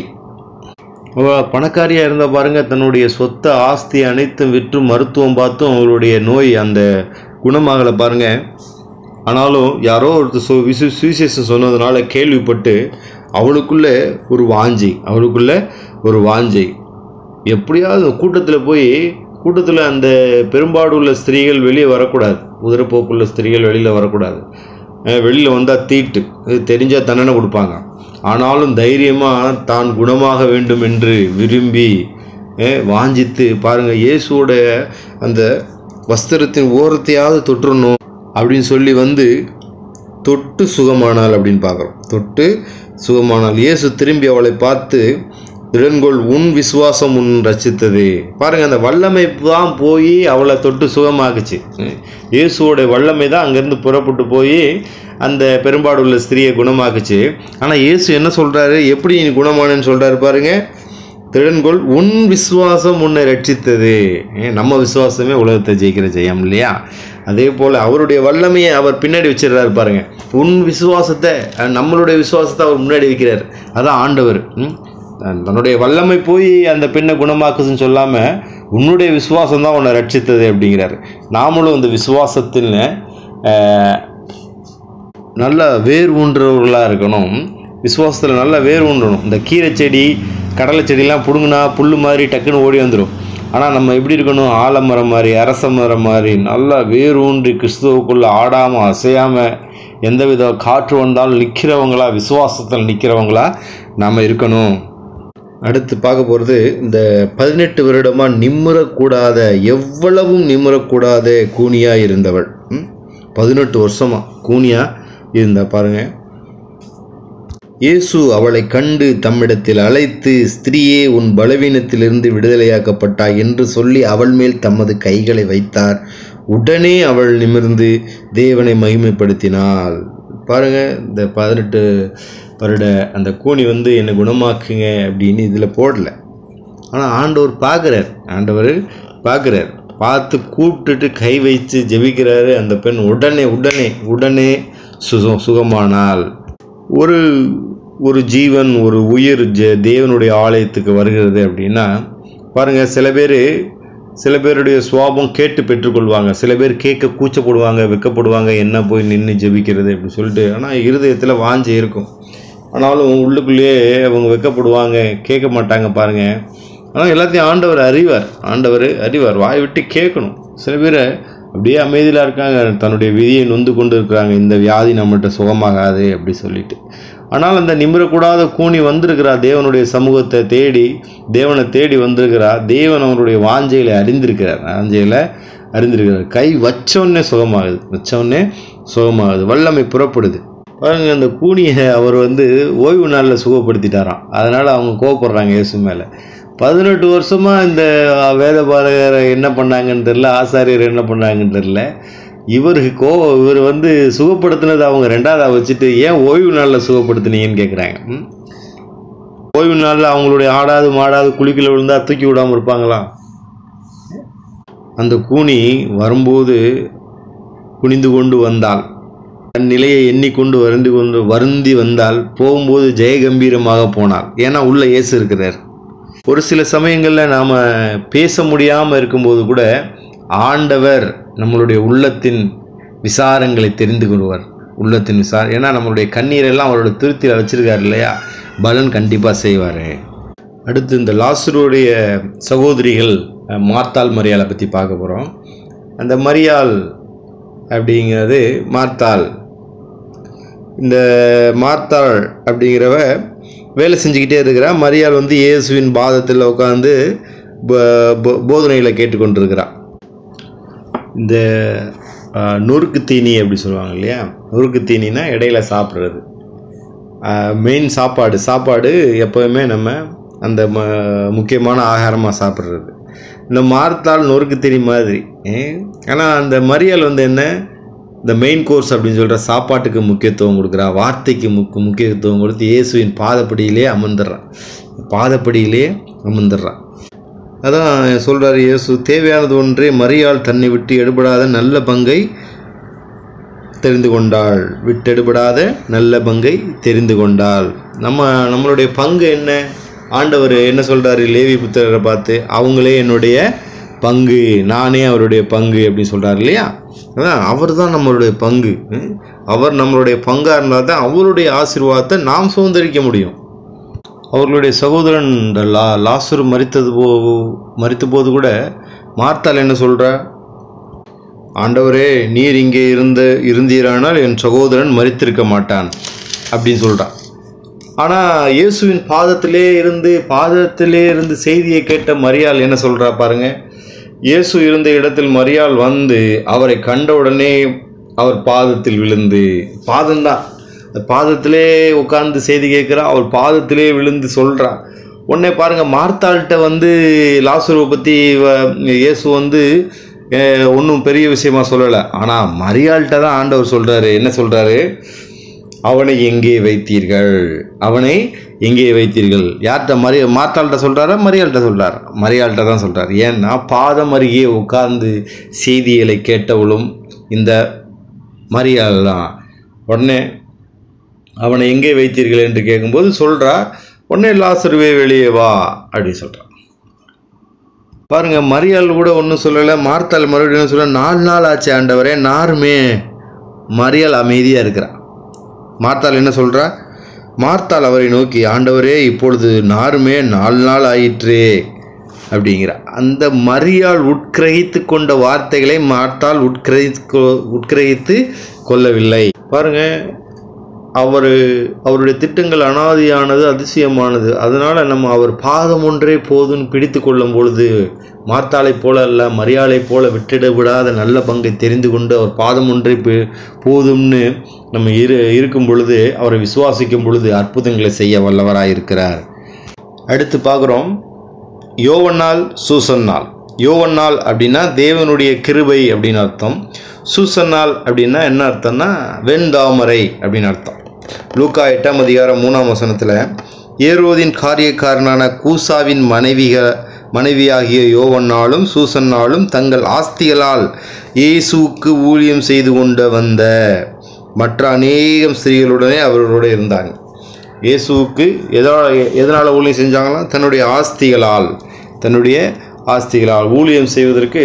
அவ பணக்காரியாக இருந்தால் பாருங்க தன்னுடைய சொத்தை ஆஸ்தி அனைத்தும் விற்று மருத்துவம் பார்த்தும் அவளுடைய நோய் அந்த குணமாகலை பாருங்க ஆனாலும் யாரோ ஒருத்தர் சு விசு சுவிசேஷம் சொன்னதுனால கேள்விப்பட்டு அவளுக்குள்ள ஒரு வாஞ்சை அவளுக்குள்ள ஒரு வாஞ்சை எப்படியாவது கூட்டத்தில் போய் கூட்டத்தில் அந்த பெரும்பாடு உள்ள ஸ்திரீகள் வெளியே வரக்கூடாது உதிரப்போக்குள்ள ஸ்திரீகள் வெளியில் வரக்கூடாது வெளியில் வந்தால் தீட்டு இது தெரிஞ்சால் தண்டனை கொடுப்பாங்க ஆனாலும் தைரியமாக தான் குணமாக வேண்டும் என்று விரும்பி அஹ், வாஞ்சித்து பாருங்கள் இயேசுவோட அந்த வஸ்திரத்தின் ஓரத்தையாவது தொற்றுணும் அப்படின்னு சொல்லி வந்து தொட்டு சுகமானாள் அப்படின்னு பார்க்குறோம் தொட்டு சுகமானாள் இயேசு திரும்பி அவளை பார்த்து திடன்கொள் உன் விசுவாசம் உன் ரச்சித்தது பாருங்க அந்த வல்லமை தான் போய் அவளை தொட்டு சுகமாக்குச்சு இயேசுவோட வல்லமை தான் அங்கேருந்து புறப்பட்டு போய் அந்த பெரும்பாடுள்ள ஸ்திரியை குணமாக்குச்சு ஆனால் இயேசு என்ன சொல்றாரு எப்படி நீ குணமானன்னு சொல்றாரு பாருங்க திடன்கொள் உன் விசுவாசம் உன்னை ரட்சித்தது ஏன் நம்ம விசுவாசமே உலகத்தை ஜெயிக்கிற ஜெயம் இல்லையா அதே போல் அவருடைய வல்லமையை அவர் பின்னாடி வச்சிடுறாரு பாருங்க உன் விசுவாசத்தை அஹ், நம்மளுடைய விசுவாசத்தை அவர் முன்னாடி வைக்கிறார் அதான் ஆண்டவர் ம்? தன்- தன்னுடைய வல்லமை போய் அந்த பெண்ணை குணமாக்குதுன்னு சொல்லாமல் உன்னுடைய விசுவாசம் தான் உன்னை ரட்சித்தது அப்படிங்கிறாரு நாமளும் இந்த விசுவாசத்தில் அஹ், நல்ல வேர் ஊன்றவர்களாக இருக்கணும் விசுவாசத்தில் நல்லா வேர் ஊன்றணும் இந்த கீரை செடி கடலை செடிலாம் பிடுங்கினா புல் மாதிரி டக்குன்னு ஓடி வந்துடும் ஆனால் நம்ம எப்படி இருக்கணும் ஆலமரம் மாதிரி அரச மரம் மாதிரி நல்லா வேர் ஊன்றி கிறிஸ்துவுக்குள்ளே ஆடாமல் அசையாமல் எந்தவித காற்று வந்தாலும் நிற்கிறவங்களா விசுவாசத்தில் நிற்கிறவங்களா நாம் இருக்கணும் அடுத்து பார்க்க போகிறது இந்த பதினெட்டு வருடமாக நிம்மறக்கூடாத எவ்வளவும் நிம்மறக்கூடாத கூனியாக இருந்தவள் ம்? பதினெட்டு வருஷமாக கூனியாக இருந்தா பாருங்க இயேசு அவளை கண்டு தம்மிடத்தில் அழைத்து ஸ்திரீயே உன் பலவீனத்திலிருந்து விடுதலையாக்கப்பட்டாய் என்று சொல்லி அவள் மேல் தமது கைகளை வைத்தார் உடனே அவள் நிமிர்ந்து தேவனை மகிமைப்படுத்தினாள் பாருங்க இந்த பதினெட்டு வருட அந்த கூனி வந்து என்னை குணமாக்குங்க அப்படின்னு இதில் போடல ஆனால் ஆண்டவர் பார்க்குறார் ஆண்டவர் பார்க்குறார் பார்த்து கூப்பிட்டுட்டு கை வைத்து ஜெபிக்கிறாரு அந்த பெண் உடனே உடனே உடனே சுகம் சுகமானாள் ஒரு ஒரு ஜீவன் ஒரு உயிர் ஜ தேவனுடைய ஆலயத்துக்கு வருகிறது அப்படின்னா பாருங்கள் சில பேர் சில பேருடைய சுவாபம் கேட்டு பெற்றுக்கொள்வாங்க சில பேர் கேட்க கூச்சப்படுவாங்க வெக்கப்படுவாங்க என்ன போய் நின்று ஜெபிக்கிறது அப்படி சொல்லிட்டு ஆனால் இருதயத்தில் வாஞ்சை இருக்கும் ஆனாலும் உள்ளுக்குள்ளேயே அவங்க வெக்கப்படுவாங்க கேட்க மாட்டாங்க பாருங்க ஆனால் எல்லாத்தையும் ஆண்டவர் அறிவார் ஆண்டவர் அறிவார் வாய் விட்டு கேட்கணும் சில பேர் அப்படியே அமைதியாக இருக்காங்க தன்னுடைய விதியை நொந்து கொண்டு இருக்கிறாங்க இந்த வியாதி நம்மகிட்ட சுகமாகாது அப்படி சொல்லிட்டு ஆனால் அந்த நிமிரக்கூடாத கூனி வந்திருக்கிறா தேவனுடைய சமூகத்தை தேடி தேவனை தேடி வந்திருக்கிறா தேவன் அவருடைய வாஞ்சைகளை அறிந்திருக்கிறார் வாஞ்சைகளை அறிந்திருக்கிறார் கை வச்சோடனே சுகமாகுது வச்சோடனே சுகமாகுது வல்லமை புறப்படுது பாருங்க அந்த கூனியை அவர் வந்து ஓய்வு நாளில் சுகப்படுத்திட்டாராம் அதனால் அவங்க கோவப்படுறாங்க இயேசு மேலே பதினெட்டு வருஷமாக இந்த வேத பாரகர் என்ன பண்ணாங்கன்னு தெரில ஆசாரியர் என்ன பண்ணாங்கன்னு தெரில இவருக்கு கோ இவர் வந்து சுகப்படுத்தினது அவங்க ரெண்டாவதாக வச்சுட்டு ஏன் ஓய்வு நாளில் சுகப்படுத்தினீங்கன்னு கேட்குறாங்க ம்? ஓய்வு நாளில் அவங்களுடைய ஆடாது மாடாது குளிக்கல விழுந்தா தூக்கி விடாமல் இருப்பாங்களா அந்த கூனி வரும்போது குனிந்து கொண்டு வந்தாள் தன் நிலையை எண்ணிக்கொண்டு வருந்தி கொண்டு வருந்தி வந்தால் போகும்போது ஜெயகம்பீரமாக போனாள் ஏன்னா உள்ள இயேசு இருக்கிறார் ஒரு சில சமயங்களில் நாம் பேச முடியாமல் இருக்கும்போது கூட ஆண்டவர் நம்மளுடைய உள்ளத்தின் விசாரங்களை தெரிந்து கொள்வார் உள்ளத்தின் விசார ஏன்னா நம்மளுடைய கண்ணீரெல்லாம் அவரோட திருத்தியில் வச்சிருக்காரு இல்லையா பலன் கண்டிப்பாக செய்வார் அடுத்து இந்த லாசருடைய சகோதரிகள் அஹ், மார்த்தாள் மரியாளை பற்றி பார்க்க போகிறோம் அந்த மரியாள் அப்படிங்கிறது மார்த்தாள் இந்த மார்த்தாள் அப்படிங்கிறவ வேலை செஞ்சுக்கிட்டே இருக்கிறா மரியாள் வந்து இயேசுவின் பாதத்தில் உட்காந்து போதனையில் கேட்டுக்கொண்டிருக்கிறா இந்த ஆஹ், நொறுக்கு தீனி அப்படி சொல்லுவாங்க இல்லையா நொறுக்கு தீனினா இடையில சாப்பிட்றது மெயின் சாப்பாடு சாப்பாடு எப்போவுமே நம்ம அந்த ம முக்கியமான ஆகாரமாக சாப்பிட்றது இந்த மார்த்தாள் நொறுக்கு தீனி மாதிரி ஆனால் அந்த மரியாள் வந்து என்ன இந்த மெயின் கோர்ஸ் அப்படின்னு சொல்கிற சாப்பாட்டுக்கு முக்கியத்துவம் கொடுக்குறா வார்த்தைக்கு முக்கு முக்கியத்துவம் கொடுத்து இயேசுவின் பாதப்படியிலே அமர்ந்துடுறான் பாதப்படியிலே அமர்ந்துடுறான் அதான் சொல்கிறார் இயேசு தேவையானது ஒன்றே மரியாள் தன்னை விட்டு எடுபடாத நல்ல பங்கை தெரிந்து கொண்டாள் விட்டெடுபடாத நல்ல பங்கை தெரிந்து கொண்டாள் நம்ம நம்மளுடைய பங்கு என்ன ஆண்டவர் என்ன சொல்கிறாரு லேவி புத்திரரை பார்த்து அவங்களே என்னுடைய பங்கு நானே அவருடைய பங்கு அப்படின்னு சொல்கிறார் இல்லையா அதான் அவர் தான் நம்மளுடைய பங்கு ம்? அவர் நம்மளுடைய பங்காக இருந்தால் தான் அவருடைய ஆசீர்வாதத்தை நாம் சுதந்திரிக்க முடியும் அவர்களுடைய சகோதரன் இந்த லா லாசர் மறித்தது போ மறித்த போது கூட மார்த்தாள் என்ன சொல்றா ஆண்டவரே நீர் இங்கே இருந்த இருந்தீரானால் என் சகோதரன் மறித்திருக்க மாட்டான் அப்படின்னு சொல்றான் ஆனால் இயேசுவின் பாதத்திலே இருந்து பாதத்திலே இருந்து செய்தியை கேட்ட மரியாள் என்ன சொல்றா பாருங்க இயேசு இருந்த இடத்தில் மரியாள் வந்து அவரை கண்டவுடனே அவர் பாதத்தில் விழுந்து பாதம்தான் அந்த பாதத்திலே உட்கார்ந்து செய்தி கேட்குறா அவர் பாதத்திலே விழுந்து சொல்றா உடனே பாருங்க மார்த்தாள்கிட்ட வந்து லாசுருவை பற்றி இயேசு வந்து ஒன்றும் பெரிய விஷயமா சொல்லலை ஆனால் மரியாள்கிட்ட தான் ஆண்டவர் சொல்றாரு என்ன சொல்றாரு அவனை எங்கே வைத்தீர்கள் அவனை எங்கே வைத்தீர்கள் யார்கிட்ட மரிய மாத்தாள்கிட்ட சொல்கிறாரா மரியாள்கிட்ட சொல்கிறார் மரியாள்கிட்ட தான் சொல்கிறார் ஏன்னா பாதம் அருகே உட்கார்ந்து செய்திகளை கேட்டவளும் இந்த மரியாள் தான் உடனே அவனை எங்கே வைத்தீர்கள் என்று கேட்கும்போது சொல்கிறா உடனே லாசருவே வெளியே வா அப்படின்னு சொல்கிறான் பாருங்க மரியாள் கூட ஒன்றும் சொல்லலை மார்த்தாள் மறுபடியும் என்ன சொல்ல நாலு நாள் ஆச்சு ஆண்டவரே நாருமே மரியாள் அமைதியாக இருக்கிறான் மார்த்தாள் என்ன சொல்றா மார்த்தாள் அவரை நோக்கி ஆண்டவரே இப்பொழுது நாருமே நாலு நாள் ஆயிற்றே அப்படிங்கிறா அந்த மரியாள் உட்கிரகித்து கொண்ட வார்த்தைகளை மார்த்தாள் உட்கிரகித்து உட்கிரகித்து கொள்ளவில்லை பாருங்க அவர் அவருடைய திட்டங்கள் அனாதியானது அதிசயமானது அதனால நம்ம அவர் பாதம் ஒன்றே போதுன்னு பிடித்து கொள்ளும் பொழுது மார்த்தாளைப் போல அல்ல மரியாளைப் போல விட்டிட விடாத நல்ல பங்கை தெரிந்து கொண்டு அவர் பாதம் ஒன்றே பே- போதும்னு நம்ம இரு இருக்கும் பொழுது அவரை விசுவாசிக்கும் பொழுது அற்புதங்களை செய்ய வல்லவராய் இருக்கிறார் அடுத்து பார்க்குறோம் யோவன்னாள் சூசன்னாள் யோவன்னாள் அப்படின்னா தேவனுடைய கிருபை அப்படின்னு அர்த்தம் சூசன்னாள் அப்படின்னா என்ன அர்த்தம்னா வெண்தாமரை அப்படின்னு அர்த்தம் லூக்கா எட்டாம் அதிகாரம் மூணாம் வசனத்தில் ஏரோதின் காரியக்காரனான கூசாவின் மனைவிக மனைவியாகிய யோவன்னாலும் சூசன்னாலும் தங்கள் ஆஸ்திகளால் இயேசுவுக்கு ஊழியம் செய்து கொண்டு வந்த மற்ற அநேகம் ஸ்திரீகளுடனே அவர்களோடு இருந்தாங்க இயேசுவுக்கு எதனால் எதனால் ஊழியம் செஞ்சாங்களாம் தன்னுடைய ஆஸ்திகளால் தன்னுடைய ஆஸ்திகளால் ஊழியம் செய்வதற்கு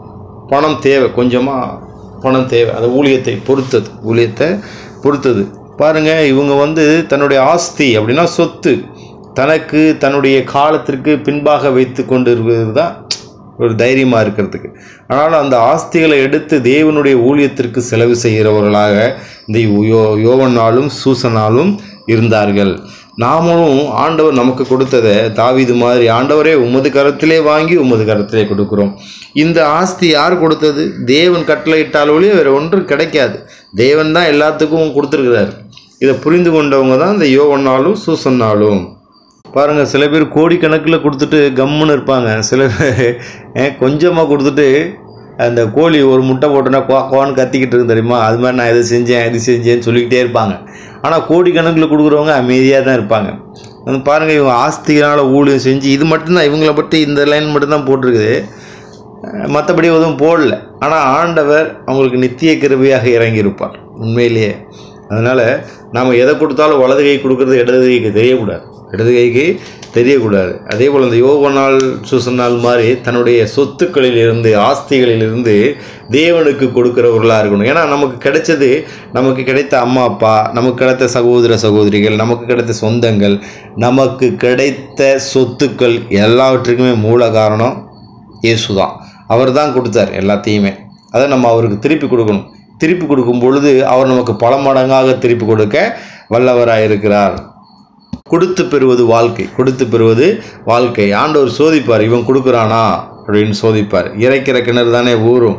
பணம் தேவை கொஞ்சமாக பணம் தேவை அந்த ஊழியத்தை பொறுத்தது ஊழியத்தை பொறுத்தது பாருங்க இவங்க வந்து தன்னுடைய ஆஸ்தி அப்படின்னா சொத்து தனக்கு தன்னுடைய காலத்திற்கு பின்பாக வைத்து கொண்டு இருக்கிறது தான் ஒரு தைரியமாக இருக்கிறதுக்கு ஆனாலும் அந்த ஆஸ்திகளை எடுத்து தேவனுடைய ஊழியத்திற்கு செலவு செய்கிறவர்களாக இந்த யோ யோவனாலும் சூசனாலும் இருந்தார்கள் நாமளும் ஆண்டவர் நமக்கு கொடுத்ததை தாவீது மாதிரி ஆண்டவரே உமது கரத்திலே வாங்கி உமது கரத்திலே கொடுக்கிறோம் இந்த ஆஸ்தி யார் கொடுத்தது தேவன் கட்டளையிட்டால் ஒழிய வேறு ஒன்றும் கிடைக்காது தேவன் தான் எல்லாத்துக்கும் கொடுத்துருக்கிறார் இதை புரிந்து கொண்டவங்க தான் இந்த யோவனாலும் சூசன்னாலும் பாருங்கள் சில பேர் கோடிக்கணக்கில் கொடுத்துட்டு கம்முன்னு இருப்பாங்க சில பேர் கொஞ்சமாக கொடுத்துட்டு அந்த கோழி ஒரு முட்டை போட்டோன்னா குவா குவான்னு கத்திக்கிட்டு இருக்கு தெரியுமா அது மாதிரி நான் இதை செஞ்சேன் இது செஞ்சேன்னு சொல்லிக்கிட்டே இருப்பாங்க ஆனால் கோடிக்கணக்கில் கொடுக்குறவங்க அமைதியாக தான் இருப்பாங்க வந்து பாருங்கள் இவங்க ஆஸ்திகளால் ஊழியம் செஞ்சு இது மட்டும்தான் இவங்கள பற்றி இந்த லைன் மட்டும்தான் போட்டிருக்குது மற்றபடி எதுவும் போடல ஆனால் ஆண்டவர் அவங்களுக்கு நித்திய கிருபையாக இறங்கியிருப்பார் உண்மையிலேயே அதனால் நாம் எதை கொடுத்தாலும் வலது கை கொடுக்குறது இடது கைக்கு தெரியக்கூடாது இடது கைக்கு தெரியக்கூடாது அதே போல் இந்த யோகநாள் சூசநாள் மாதிரி தன்னுடைய சொத்துக்களிலிருந்து ஆஸ்திகளிலிருந்து தேவனுக்கு கொடுக்குறவர்களாக இருக்கணும் ஏன்னா நமக்கு கிடைச்சது நமக்கு கிடைத்த அம்மா அப்பா நமக்கு கிடைத்த சகோதர சகோதரிகள் நமக்கு கிடைத்த சொந்தங்கள் நமக்கு கிடைத்த சொத்துக்கள் எல்லாவற்றுக்குமே மூல காரணம் இயேசு தான் அவர் தான் கொடுத்தார் எல்லாத்தையுமே அதை நம்ம அவருக்கு திருப்பி கொடுக்கணும் திருப்பி கொடுக்கும் பொழுது அவர் நமக்கு பல மடங்காக திருப்பி கொடுக்க வல்லவராக இருக்கிறார் கொடுத்து பெறுவது வாழ்க்கை கொடுத்து பெறுவது வாழ்க்கை ஆண்டவர் சோதிப்பார் இவன் கொடுக்குறானா அப்படின்னு சோதிப்பார் இறைக்கிற கிணறு தானே ஊறும்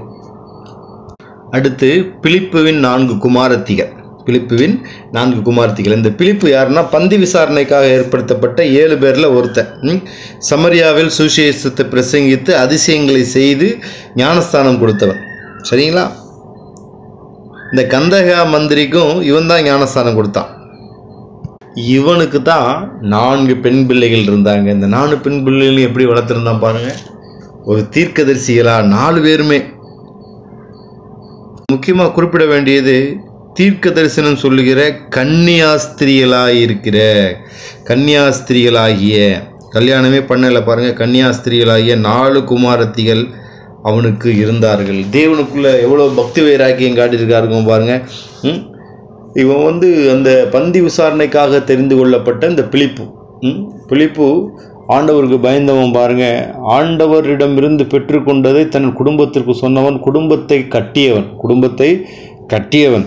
அடுத்து பிலிப்புவின் நான்கு குமாரத்திகள் பிலிப்புவின் நான்கு குமாரத்திகள் இந்த பிலிப்பு யாருன்னா பந்தி விசாரணைக்காக ஏற்படுத்தப்பட்ட ஏழு பேரில் ஒருத்தன் ம்? சமரியாவில் சுசேஷத்தை பிரசங்கித்து அதிசயங்களை செய்து ஞானஸ்தானம் கொடுத்தவன் சரிங்களா இந்த கந்தகா மந்திரிக்கும் இவன் தான் ஞானஸ்தானம் கொடுத்தான் இவனுக்கு தான் நான்கு பெண் பிள்ளைகள் இருந்தாங்க இந்த நாலு பெண் பிள்ளைகளையும் எப்படி வளர்த்துருந்தான் பாருங்க ஒரு தீர்க்கதரிசிகளா நாலு பேருமே முக்கியமாக குறிப்பிட வேண்டியது தீர்க்க தரிசனம் சொல்லுகிற கன்னியாஸ்திரிகளாக இருக்கிற கன்னியாஸ்திரிகளாகிய கல்யாணமே பண்ணல பாருங்க கன்னியாஸ்திரிகளாகிய நாலு குமாரத்திகள் அவனுக்கு இருந்தார்கள் தேவனுக்குள்ள எவ்வளோ பக்தி வைராக்கியம் காட்டியிருக்காருங்க பாருங்க ம்? இவன் வந்து அந்த பந்தி விசாரணைக்காக தெரிந்து கொள்ளப்பட்ட இந்த பிலிப்பு ம்? பிலிப்பு ஆண்டவருக்கு பயந்தவன் பாருங்க ஆண்டவரிடமிருந்து பெற்றுக்கொண்டதை தன் குடும்பத்திற்கு சொன்னவன் குடும்பத்தை கட்டியவன் குடும்பத்தை கட்டியவன்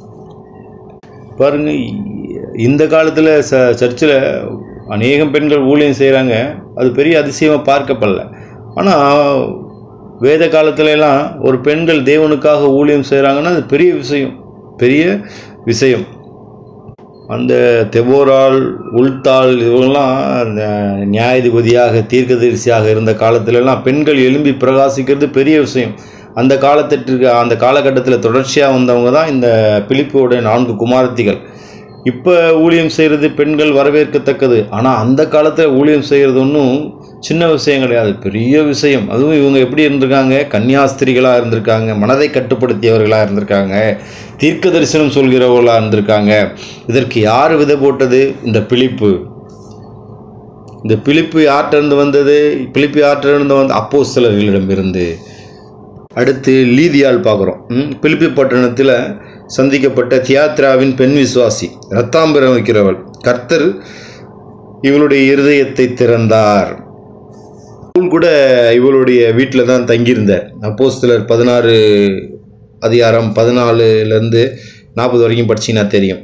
பாருங்க இந்த காலத்தில் ச சர்ச்சில் அநேகம் பெண்கள் ஊழியம் செய்கிறாங்க அது பெரிய அதிசயமாக பார்க்கப்படல ஆனால் வேத காலத்துல எல்லாம் ஒரு பெண்கள் தேவனுக்காக ஊழியம் செய்கிறாங்கன்னா அது பெரிய விஷயம் பெரிய விஷயம் அந்த தெவோரால் உள்தாள் இவங்கெல்லாம் அந்த நியாயாதிபதியாக தீர்க்கதரிசியாக இருந்த காலத்துலலாம் பெண்கள் எழும்பி பிரகாசிக்கிறது பெரிய விஷயம் அந்த காலத்திற்கு அந்த காலகட்டத்தில் தொடர்ச்சியாக வந்தவங்க தான் இந்த பிலிப்போட நான்கு குமாரத்திகள் இப்போ ஊழியம் செய்கிறது பெண்கள் வரவேற்கத்தக்கது ஆனால் அந்த காலத்தில் ஊழியம் செய்கிறது ஒன்றும் சின்ன விஷயம் கிடையாது பெரிய விஷயம் அதுவும் இவங்க எப்படி இருந்திருக்காங்க கன்னியாஸ்திரிகளாக இருந்திருக்காங்க மனதை கட்டுப்படுத்தியவர்களாக இருந்திருக்காங்க தீர்க்க தரிசனம் சொல்கிறவர்களாக இருந்திருக்காங்க இதற்கு யார் விதை போட்டது இந்த பிலிப்பு இந்த பிலிப்பு யார்கிட்டருந்து வந்தது பிலிப்பு யார்கிட்டருந்து வந்த அப்போஸ்தலர்களிடமிருந்து அடுத்து லீதியால் பார்க்குறோம் ம், பிலிப்பி பட்டணத்தில் சந்திக்கப்பட்ட தியாத்ராவின் பெண் விசுவாசி ரத்தாம்பரம் வைக்கிறவள் கர்த்தர் இவளுடைய இருதயத்தை திறந்தார் பவுல் கூட இவளுடைய வீட்டில் தான் தங்கியிருந்தார் அப்போஸ்தலர் பதினாறு அதிகாரம் பதினாலுலேருந்து நாற்பது வரைக்கும் படிச்சீங்கன்னா தெரியும்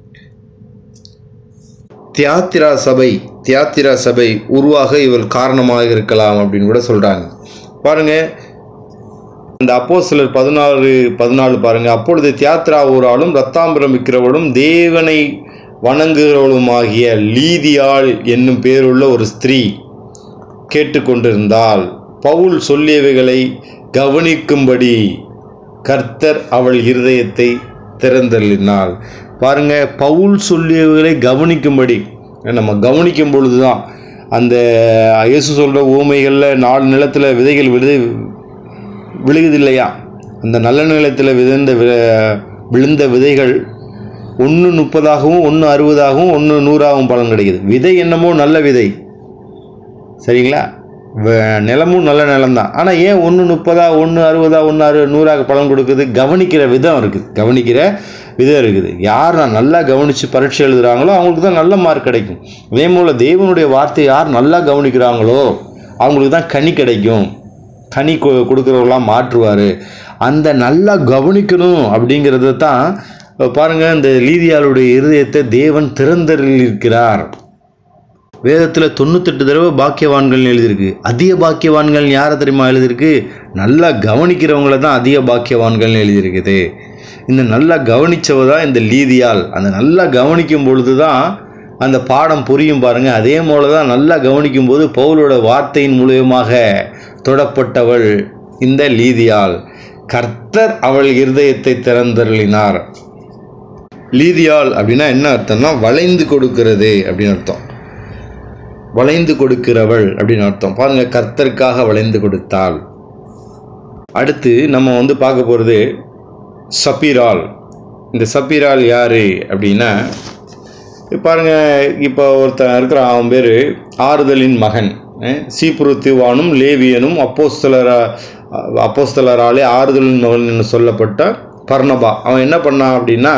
தியாத்திரா சபை தியாத்திரா சபை உருவாக இவள் காரணமாக இருக்கலாம் அப்படின்னு கூட சொல்கிறாங்க பாருங்க இந்த அப்போ சிலர் பதினாறு பதினாலு பாருங்க அப்பொழுது தியாத்ரா ஊராலும் ரத்தாம்பரம் விற்கிறவளும் தேவனை வணங்குகிறவளுமாகிய லீதியாள் என்னும் பேருள்ள ஒரு ஸ்திரீ கேட்டுக்கொண்டிருந்தால் பவுல் சொல்லியவைகளை கவனிக்கும்படி கர்த்தர் அவள் இருதயத்தை திறந்தள்ளினாள் பாருங்க பவுல் சொல்லியவைகளை கவனிக்கும்படி நம்ம கவனிக்கும் பொழுது தான் அந்த இயேசு சொல்கிற ஊமைகளில் நாலு நிலத்தில் விதைகள் விழுது விழுகுது இல்லையா அந்த நல்ல நிலத்தில் விழுந்த வி- விழுந்த விதைகள் ஒன்று முப்பதாகவும் ஒன்று அறுபதாகவும் ஒன்று நூறாகவும் பலன் கிடைக்குது விதை என்னமோ நல்ல விதை சரிங்களா வ- நிலமும் நல்ல நிலம் தான் ஆனால் ஏன் ஒன்று முப்பதா ஒன்று அறுபதா ஒன்று அறு நூறாக பலன் கொடுக்குது கவனிக்கிற விதம் இருக்குது கவனிக்கிற விதம் இருக்குது யார் நான் நல்லா கவனித்து பரீட்சை எழுதுகிறாங்களோ அவங்களுக்கு தான் நல்ல மார்க் கிடைக்கும் அதே போல் தேவனுடைய வார்த்தை யார் நல்லா கவனிக்கிறாங்களோ அவங்களுக்கு தான் கனி கிடைக்கும் கனி கொ- கொடுக்குறவங்களாம் மாற்றுவார் அந்த நல்லா கவனிக்கணும் அப்படிங்கிறத தான் பாருங்க இந்த லீதியாளுடைய இருதயத்தை தேவன் திறந்தருளிருக்கிறார் வேதத்தில் தொண்ணூத்தெட்டு தடவை பாக்கியவான்கள்னு எழுதியிருக்கு அதிக பாக்கியவான்கள் யாரை தெரியுமா எழுதியிருக்கு நல்லா கவனிக்கிறவங்கள தான் அதிக பாக்கியவான்கள்னு எழுதியிருக்குது இந்த நல்லா கவனிச்சவ தான் இந்த லீதியால் அந்த நல்லா கவனிக்கும் பொழுது தான் அந்த பாடம் புரியும் பாருங்க அதே போல தான் நல்லா கவனிக்கும் போது பவுலோட வார்த்தையின் மூலியமாக தொடப்பட்டவள் இந்த லீதியால் கர்த்தர் அவள் இருதயத்தை திறந்தருளினார் லீதியால் அப்படின்னா என்ன அர்த்தம்னா வளைந்து கொடுக்கிறது அப்படின்னு அர்த்தம் வளைந்து கொடுக்கிறவள் அப்படின்னு அர்த்தம் பாருங்க கர்த்தருக்காக வளைந்து கொடுத்தாள் அடுத்து நம்ம வந்து பார்க்க போகிறது சப்பீரால் இந்த சப்பீரால் யாரு அப்படின்னா இப்ப பாருங்க இப்போ ஒருத்தன் இருக்கிறான் அவன் பேர் ஆறுதலின் மகன் அஹ் சீப்புருத்திவானும் லேவியனும் அப்போஸ்தலரா அப்போஸ்தலராலே ஆறுதலின் மகன் என்று சொல்லப்பட்ட பர்ணபா அவன் என்ன பண்ணான் அப்படின்னா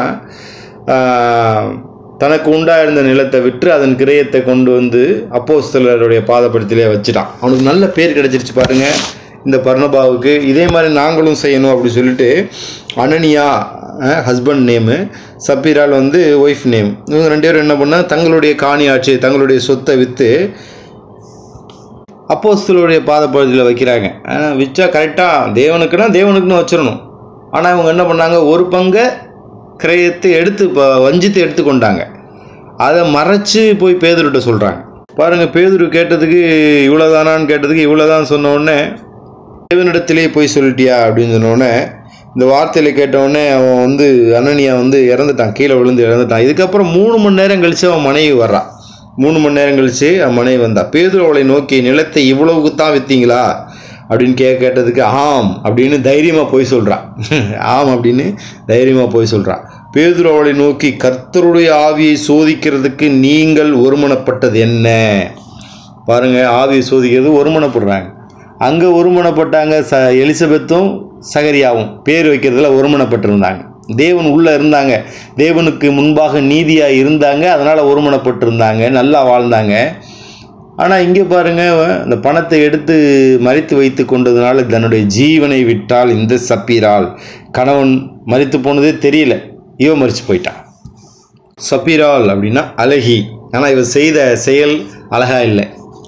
ஆஹ், தனக்கு உண்டாயிருந்த நிலத்தை விற்று அதன் கிரயத்தை கொண்டு வந்து அப்போஸ்தலருடைய பாதப்படுத்திலே வச்சுட்டான் அவனுக்கு நல்ல பேர் கிடைச்சிருச்சு பாருங்க இந்த பர்ணபாவுக்கு இதே மாதிரி நாங்களும் செய்யணும் அப்படி சொல்லிட்டு அனனியா ஹஸ்பண்ட் நேமு சப்பீரால் வந்து ஒய்ஃப் நேம் இவங்க ரெண்டு பேரும் என்ன பண்ணால் தங்களுடைய காணி ஆட்சி தங்களுடைய சொத்தை விற்று அப்போஸ்தலருடைய பாதப்பகுதியில் வைக்கிறாங்க ஆனால் விற்றா கரெக்டாக தேவனுக்குன்னா தேவனுக்குன்னு வச்சிடணும் ஆனால் இவங்க என்ன பண்ணாங்க ஒரு பங்கை கிரயத்தை எடுத்து இப்போ வஞ்சித்து எடுத்துக்கொண்டாங்க அதை மறைச்சு போய் பேதுருட்ட சொல்கிறாங்க பாருங்க பேதுரு கேட்டதுக்கு இவ்வளோதானான்னு கேட்டதுக்கு இவ்வளோதான் சொன்ன உடனே தேவனிடத்திலே போய் சொல்லிட்டியா அப்படின்னு சொன்ன உடனே இந்த வார்த்தையில் கேட்ட உடனே அவன் வந்து அனனியா வந்து இறந்துட்டான் கீழே விழுந்து இறந்துட்டான் இதுக்கப்புறம் மூணு மணி நேரம் கழிச்சு அவன் மனைவி வர்றான் மூணு மணி நேரம் கழிச்சு அவன் மனைவி வந்தா பேதுரு அவளை நோக்கி நிலத்தை இவ்வளவுக்கு தான் விற்றீங்களா அப்படின்னு கே கேட்டதுக்கு ஆம் அப்படின்னு தைரியமாக போய் சொல்கிறான் ஆம் அப்படின்னு தைரியமாக போய் சொல்கிறான் பேதுரு அவளை நோக்கி கர்த்தருடைய ஆவியை சோதிக்கிறதுக்கு நீங்கள் ஒருமனப்பட்டது என்ன பாருங்க ஆவியை சோதிக்கிறது ஒருமனப்படுறாங்க அங்கே ஒருமனப்பட்டாங்க ச எலிசபெத்தும் சகரியாவும் பேர் வைக்கிறதுல ஒருமனப்பட்டிருந்தாங்க தேவன் உள்ளே இருந்தாங்க தேவனுக்கு முன்பாக நீதியாக இருந்தாங்க அதனால் ஒருமனப்பட்டிருந்தாங்க நல்லா வாழ்ந்தாங்க ஆனால் இங்கே பாருங்க இந்த பணத்தை எடுத்து மறித்து வைத்து கொண்டதுனால தன்னுடைய ஜீவனை விட்டால் இந்த சப்பீரால் கணவன் மறித்து போனதே தெரியல இவ மறித்து போயிட்டான் சப்பீரால் அப்படின்னா அழகி ஆனால் இவ செய்த செயல் அழகா இல்லை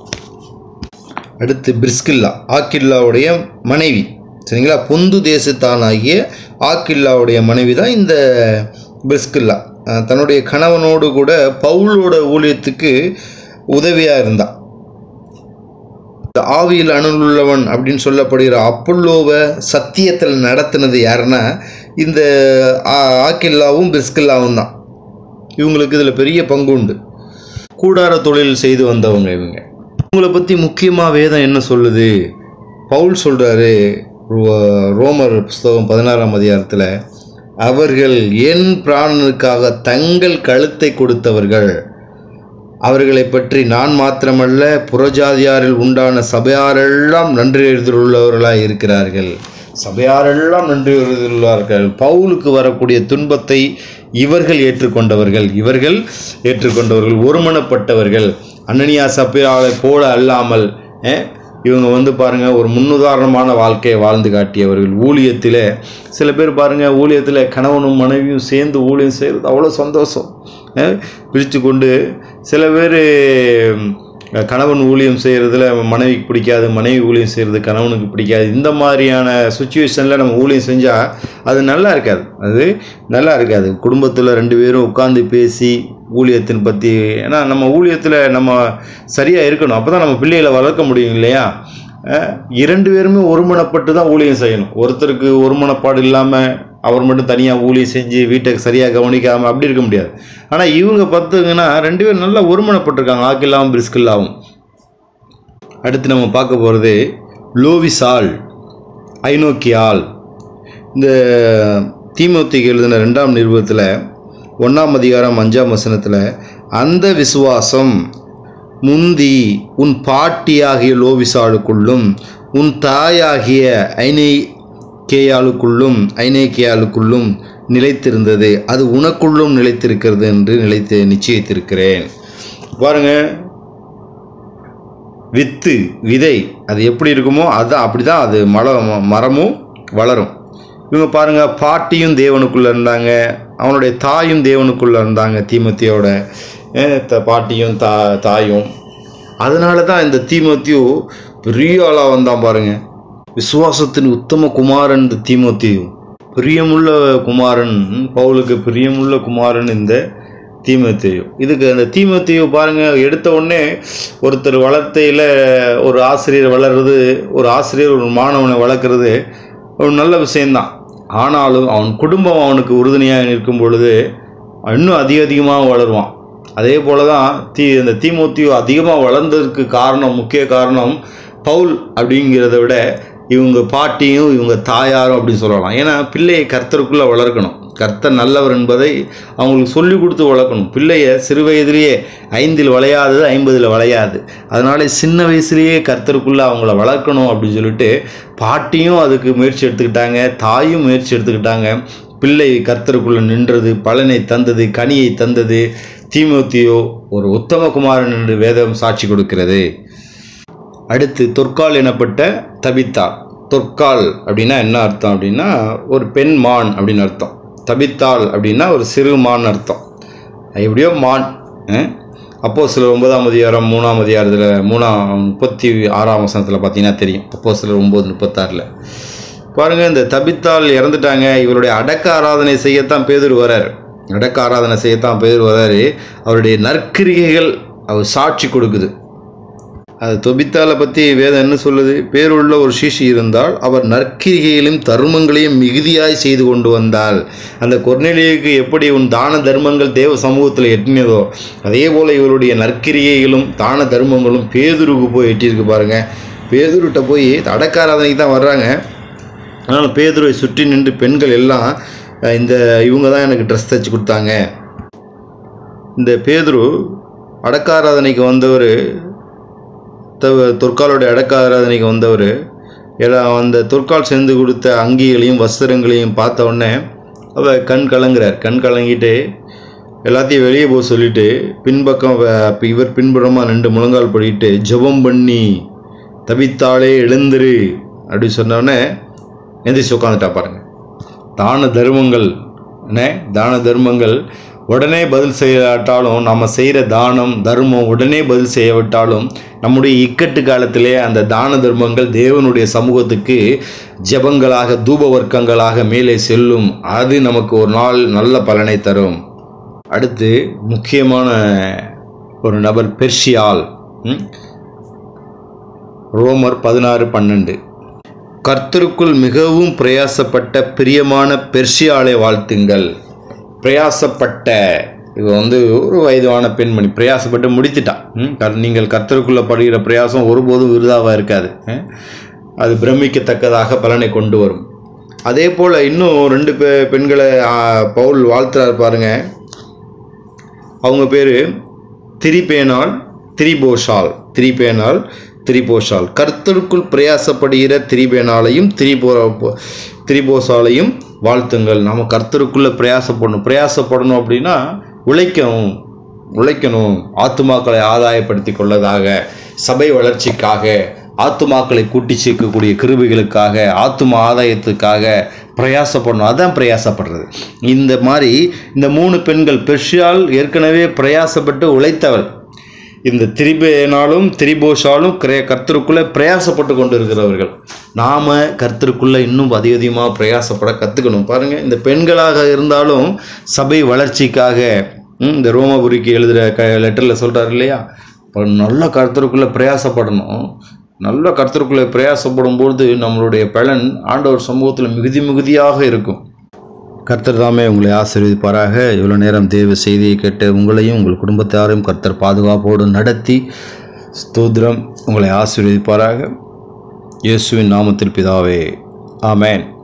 அடுத்து பிரிஸ்கில்லா ஆக்கில்லாவுடைய மனைவி சரிங்களா பொந்து தேசத்தானாகிய ஆக்கில்லாவுடைய மனைவி தான் இந்த பிரிஸ்கில்லா அஹ் தன்னுடைய கணவனோடு கூட பவுலோட ஊழியத்துக்கு உதவியாக இருந்தா இந்த ஆவியில் அணுள்ளவன் அப்படின்னு சொல்லப்படுகிற அப்பல்லோவை சத்தியத்தில் நடத்தினது யாருன்னா இந்த ஆ- ஆக்கில்லாவும் பிரிஸ்கில்லாவும் தான் இவங்களுக்கு இதில் பெரிய பங்கு உண்டு கூடார தொழில் செய்து வந்தவங்க இவங்க இவங்களை பற்றி முக்கியமாக வேதம் என்ன சொல்லுது பவுல் சொல்கிறாரு ரோமர் புஸ்தகம் பதினாறாம் அதிகாரத்தில் அவர்கள் என் பிராணனுக்காக தங்கள் கழுத்தை கொடுத்தவர்கள் அவர்களை பற்றி நான் மாத்திரமல்ல புறஜாதியாரில் உண்டான சபையாரெல்லாம் நன்றி எழுதியுள்ளவர்களாய் இருக்கிறார்கள் சபையாரெல்லாம் நன்றி எழுதியுள்ளார்கள் பவுலுக்கு வரக்கூடிய துன்பத்தை இவர்கள் ஏற்றுக்கொண்டவர்கள் இவர்கள் ஏற்றுக்கொண்டவர்கள் ஒருமனப்பட்டவர்கள் அனனியா சப்பிராவை போல அல்லாமல் அஹ், இவங்க வந்து பாருங்க ஒரு முன்னுதாரணமான வாழ்க்கையை வாழ்ந்து காட்டியவர்கள் ஊழியத்தில் சில பேர் பாருங்க ஊழியத்தில் கணவனும் மனைவியும் சேர்ந்து ஊழியம் செய்கிறது அவ்வளோ சந்தோஷம் அஹ், பிரித்து கொண்டு சில பேர் கணவன் ஊழியம் செய்கிறதுல மனைவிக்கு பிடிக்காது மனைவி ஊழியம் செய்கிறது கணவனுக்கு பிடிக்காது இந்த மாதிரியான சுச்சுவேஷனில் நம்ம ஊழியம் செஞ்சால் அது நல்லா இருக்காது அது நல்லா இருக்காது குடும்பத்தில் ரெண்டு பேரும் உட்காந்து பேசி ஊழியத்தின் பற்றி ஏன்னா நம்ம ஊழியத்தில் நம்ம சரியாக இருக்கணும் அப்போ தான் நம்ம பிள்ளைகளை வளர்க்க முடியும் இல்லையா அஹ் இரண்டு பேருமே ஒருமனப்பட்டு தான் ஊழியம் செய்யணும் ஒருத்தருக்கு ஒருமனப்பாடு இல்லாமல் அவர் மட்டும் தனியாக ஊழியம் செஞ்சு வீட்டை சரியாக கவனிக்காமல் அப்படி இருக்க முடியாது ஆனால் இவங்க பார்த்துங்கன்னா ரெண்டு பேரும் நல்லா ஒருமனப்பட்டிருக்காங்க ஆக்கில்லாவும் பிரிஸ்கில்லாவும் அடுத்து நம்ம பார்க்க போகிறது லோவிசால் ஐநோக்கியால் இந்த தீமோத்திக்கு எழுதின ரெண்டாம் நிருபத்தில் ஒன்றாம் அதிகாரம் அஞ்சாம் வசனத்தில் அந்த விசுவாசம் முந்தி உன் பாட்டியாகிய லோவிசாளுக்குள்ளும் உன் தாயாகிய ஐநேகேயாளுக்குள்ளும் ஐநேகேயாளுக்குள்ளும் நிலைத்திருந்தது அது உனக்குள்ளும் நிலைத்திருக்கிறது என்று நிலைத்து நிச்சயித்திருக்கிறேன் பாருங்க வித்து விதை அது எப்படி இருக்குமோ அதுதான் அப்படி தான் அது மல மரமும் வளரும் இவங்க பாருங்க பாட்டியும் தேவனுக்குள்ள இருந்தாங்க அவனுடைய தாயும் தேவனுக்குள்ள இருந்தாங்க தீமத்தியோட அஹ் த- பாட்டியும் தா தாயும் அதனால தான் இந்த தீமோத்தியு பெரிய ஆளாக வந்தான் பாருங்க விசுவாசத்தின் உத்தம குமாரன் இந்த தீமோத்தியு பிரியமுள்ள குமாரன் பவுலுக்கு பிரியமுள்ள குமாரன் இந்த தீமோத்தேயு இதுக்கு அந்த தீமோத்தேயு பாருங்க எடுத்த உடனே ஒருத்தர் வளர்த்தையில் ஒரு ஆசிரியர் வளர்றது ஒரு ஆசிரியர் ஒரு மாணவனை வளர்க்குறது ஒரு நல்ல விஷயம்தான் ஆனாலும் அவன் குடும்பம் அவனுக்கு உறுதுணையாக நிற்கும் பொழுது இன்னும் அதிக அதிகமாக வளருவான் அதே போல தான் தீ இந்த தீமோத்தியு அதிகமாக வளர்ந்ததுக்கு காரணம் முக்கிய காரணம் பவுல் அப்படிங்கிறத விட இவங்க பாட்டியும் இவங்க தாயாரும் அப்படின்னு சொல்லலாம் ஏன்னா பிள்ளையை கர்த்தருக்குள்ளே வளர்க்கணும் கர்த்தர் நல்லவர் என்பதை அவங்களுக்கு சொல்லி கொடுத்து வளர்க்கணும் பிள்ளைய சிறு வயதிலேயே ஐந்தில் வளையாதது ஐம்பதில் வளையாது அதனால சின்ன வயசுலேயே கர்த்தருக்குள்ளே அவங்கள வளர்க்கணும் அப்படின்னு சொல்லிட்டு பாட்டியும் அதுக்கு முயற்சி எடுத்துக்கிட்டாங்க தாயும் முயற்சி எடுத்துக்கிட்டாங்க பிள்ளை கர்த்தருக்குள்ளே நின்றது பலனை தந்தது கனியை தந்தது தீமோத்தியோ ஒரு உத்தம குமாரன் என்று வேதம் சாட்சி கொடுக்கிறது அடுத்து தொற்கால் எனப்பட்ட தபித்தாள் தொற்கால் அப்படின்னா என்ன அர்த்தம் அப்படின்னா ஒரு பெண் மான் அப்படின்னு அர்த்தம் தபித்தாள் அப்படின்னா ஒரு சிறு மான் அர்த்தம் எப்படியோ மான் அப்போ சில ஒன்பதாம் அதிகாரம் மூணாம் அதிகாரத்தில் மூணாம் முப்பத்தி ஆறாம் வசனத்தில் பார்த்தீங்கன்னா தெரியும் அப்போ சிலர் ஒம்பது முப்பத்தாறில் பாருங்கள் இந்த தபித்தாள் இறந்துட்டாங்க இவருடைய அடக்க ஆராதனை செய்யத்தான் பேதர் வரார் அடக்க ஆராதனை செய்யத்தான் பேதர் வராரு அவருடைய நற்கிரிகைகள் அவர் சாட்சி கொடுக்குது அது தொபித்தாலை பற்றி வேதம் என்ன சொல்லுது பேருள்ள ஒரு சிஷி இருந்தால் அவர் நற்கிரிகையிலும் தர்மங்களையும் மிகுதியாய் செய்து கொண்டு வந்தால் அந்த கொர்நேலியுக்கு எப்படி உன் தான தர்மங்கள் தேவ சமூகத்தில் எட்டினதோ அதே போல் இவருடைய நற்கிரிகைகளும் தான தர்மங்களும் பேதுருக்கு போய் எட்டியிருக்கு பாருங்க பேதுருட்ட போய் அடக்காராதனைக்கு தான் வர்றாங்க ஆனால் பேதுருவை சுற்றி நின்று பெண்கள் எல்லாம் அஹ், இந்த இவங்க தான் எனக்கு ட்ரெஸ் தைச்சு கொடுத்தாங்க இந்த பேதுரு அடக்காராதனைக்கு வந்தவர் தொற்காலோட அடக்க ஆராதனைக்கு வந்தவர் எல்லாம் அந்த தொற்கால் சேர்ந்து கொடுத்த அங்கிகளையும் வஸ்திரங்களையும் பார்த்த உடனே அவ கண் கலங்குறார் கண் கலங்கிட்டு எல்லாத்தையும் வெளியே போக சொல்லிட்டு பின்பக்கம் வ- இவர் பின்புறமாக நின்று முழங்கால் படிட்டு ஜெபம் பண்ணி தவித்தாளே எழுந்திரு அப்படி சொன்னோடனே எந்திரிச்சு உட்காந்துட்டா பாருங்க தான தர்மங்கள் என்ன தான தர்மங்கள் உடனே பதில் செய்யாட்டாலும் நம்ம செய்கிற தானம் தர்மம் உடனே பதில் செய்யவிட்டாலும் நம்முடைய இக்கட்டு காலத்திலே அந்த தான தர்மங்கள் தேவனுடைய சமூகத்துக்கு ஜெபங்களாக தூப வர்க்கங்களாக மேலே செல்லும் அது நமக்கு ஒரு நாள் நல்ல பலனை தரும் அடுத்து முக்கியமான ஒரு நபர் பெர்ஷியால் ம்? ரோமர் பதினாறு பன்னெண்டு கர்த்தருக்குள் மிகவும் பிரயாசப்பட்ட பிரியமான பெர்ஷியாலை வாழ்த்துங்கள் பிரயாசப்பட்ட இது வந்து ஒரு வயதான பெண்மணி பிரயாசப்பட்டு முடித்துட்டா ம், கர்- நீங்கள் கர்த்தருக்குள்ள படுகிற பிரயாசம் ஒருபோதும் விருதாவாக இருக்காது ம். அது பிரமிக்கத்தக்கதாக பலனை கொண்டு வரும் அதே போல் இன்னும் ரெண்டு பெ பெண்களை ஆ, பவுல் வாழ்த்துறாரு பாருங்க அவங்க பேர் திரிபேனால் திரிபோஷால் திரிபேனால் திரிபோஷால் கர்த்தருக்குள் பிரயாசப்படுகிற திரிபேனாலையும் திரிபோ திரிபோசாலையும் வாழ்த்துங்கள் நம்ம கர்த்தருக்குள்ளே பிரயாசப்படணும் பிரயாசப்படணும் அப்படின்னா உழைக்கணும் உழைக்கணும் ஆத்துமாக்களை ஆதாயப்படுத்தி கொள்ளதாக சபை வளர்ச்சிக்காக ஆத்துமாக்களை கூட்டி சேர்க்கக்கூடிய கிருபிகளுக்காக ஆத்தும ஆதாயத்துக்காக பிரயாசப்படணும் அதான் பிரயாசப்படுறது இந்த மாதிரி இந்த மூணு பெண்கள் பெர்ஷியால் ஏற்கனவே பிரயாசப்பட்டு உழைத்தவள் இந்த திரிபேனாலும் திரிபோஷாலும் கிரே கர்த்தருக்குள்ளே பிரயாசப்பட்டு கொண்டு இருக்கிறவர்கள் நாம் கர்த்தருக்குள்ளே இன்னும் அதிக அதிகமாக பிரயாசப்பட கற்றுக்கணும் பாருங்கள் இந்த பெண்களாக இருந்தாலும் சபை வளர்ச்சிக்காக ம், இந்த ரோமபுரிக்கு எழுதுகிற க லெட்டரில் சொல்கிறார் இல்லையா இப்போ நல்ல கர்த்தருக்குள்ளே பிரயாசப்படணும் நல்ல கர்த்தருக்குள்ளே பிரயாசப்படும் பொழுது நம்மளுடைய பலன் ஆண்டவர் சமூகத்தில் மிகுதி மிகுதியாக இருக்கும் கர்த்தர் தாமே உங்களை ஆசீர்வதிப்பாராக இவ்வளோ நேரம் தேவ செய்தியை கேட்டு உங்களையும் உங்கள் குடும்பத்தாரையும் கர்த்தர் பாதுகாப்போடு நடத்தி ஸ்தோத்திரம் உங்களை ஆசீர்வதிப்பாராக இயேசுவின் நாமத்தில் பிதாவே ஆமென்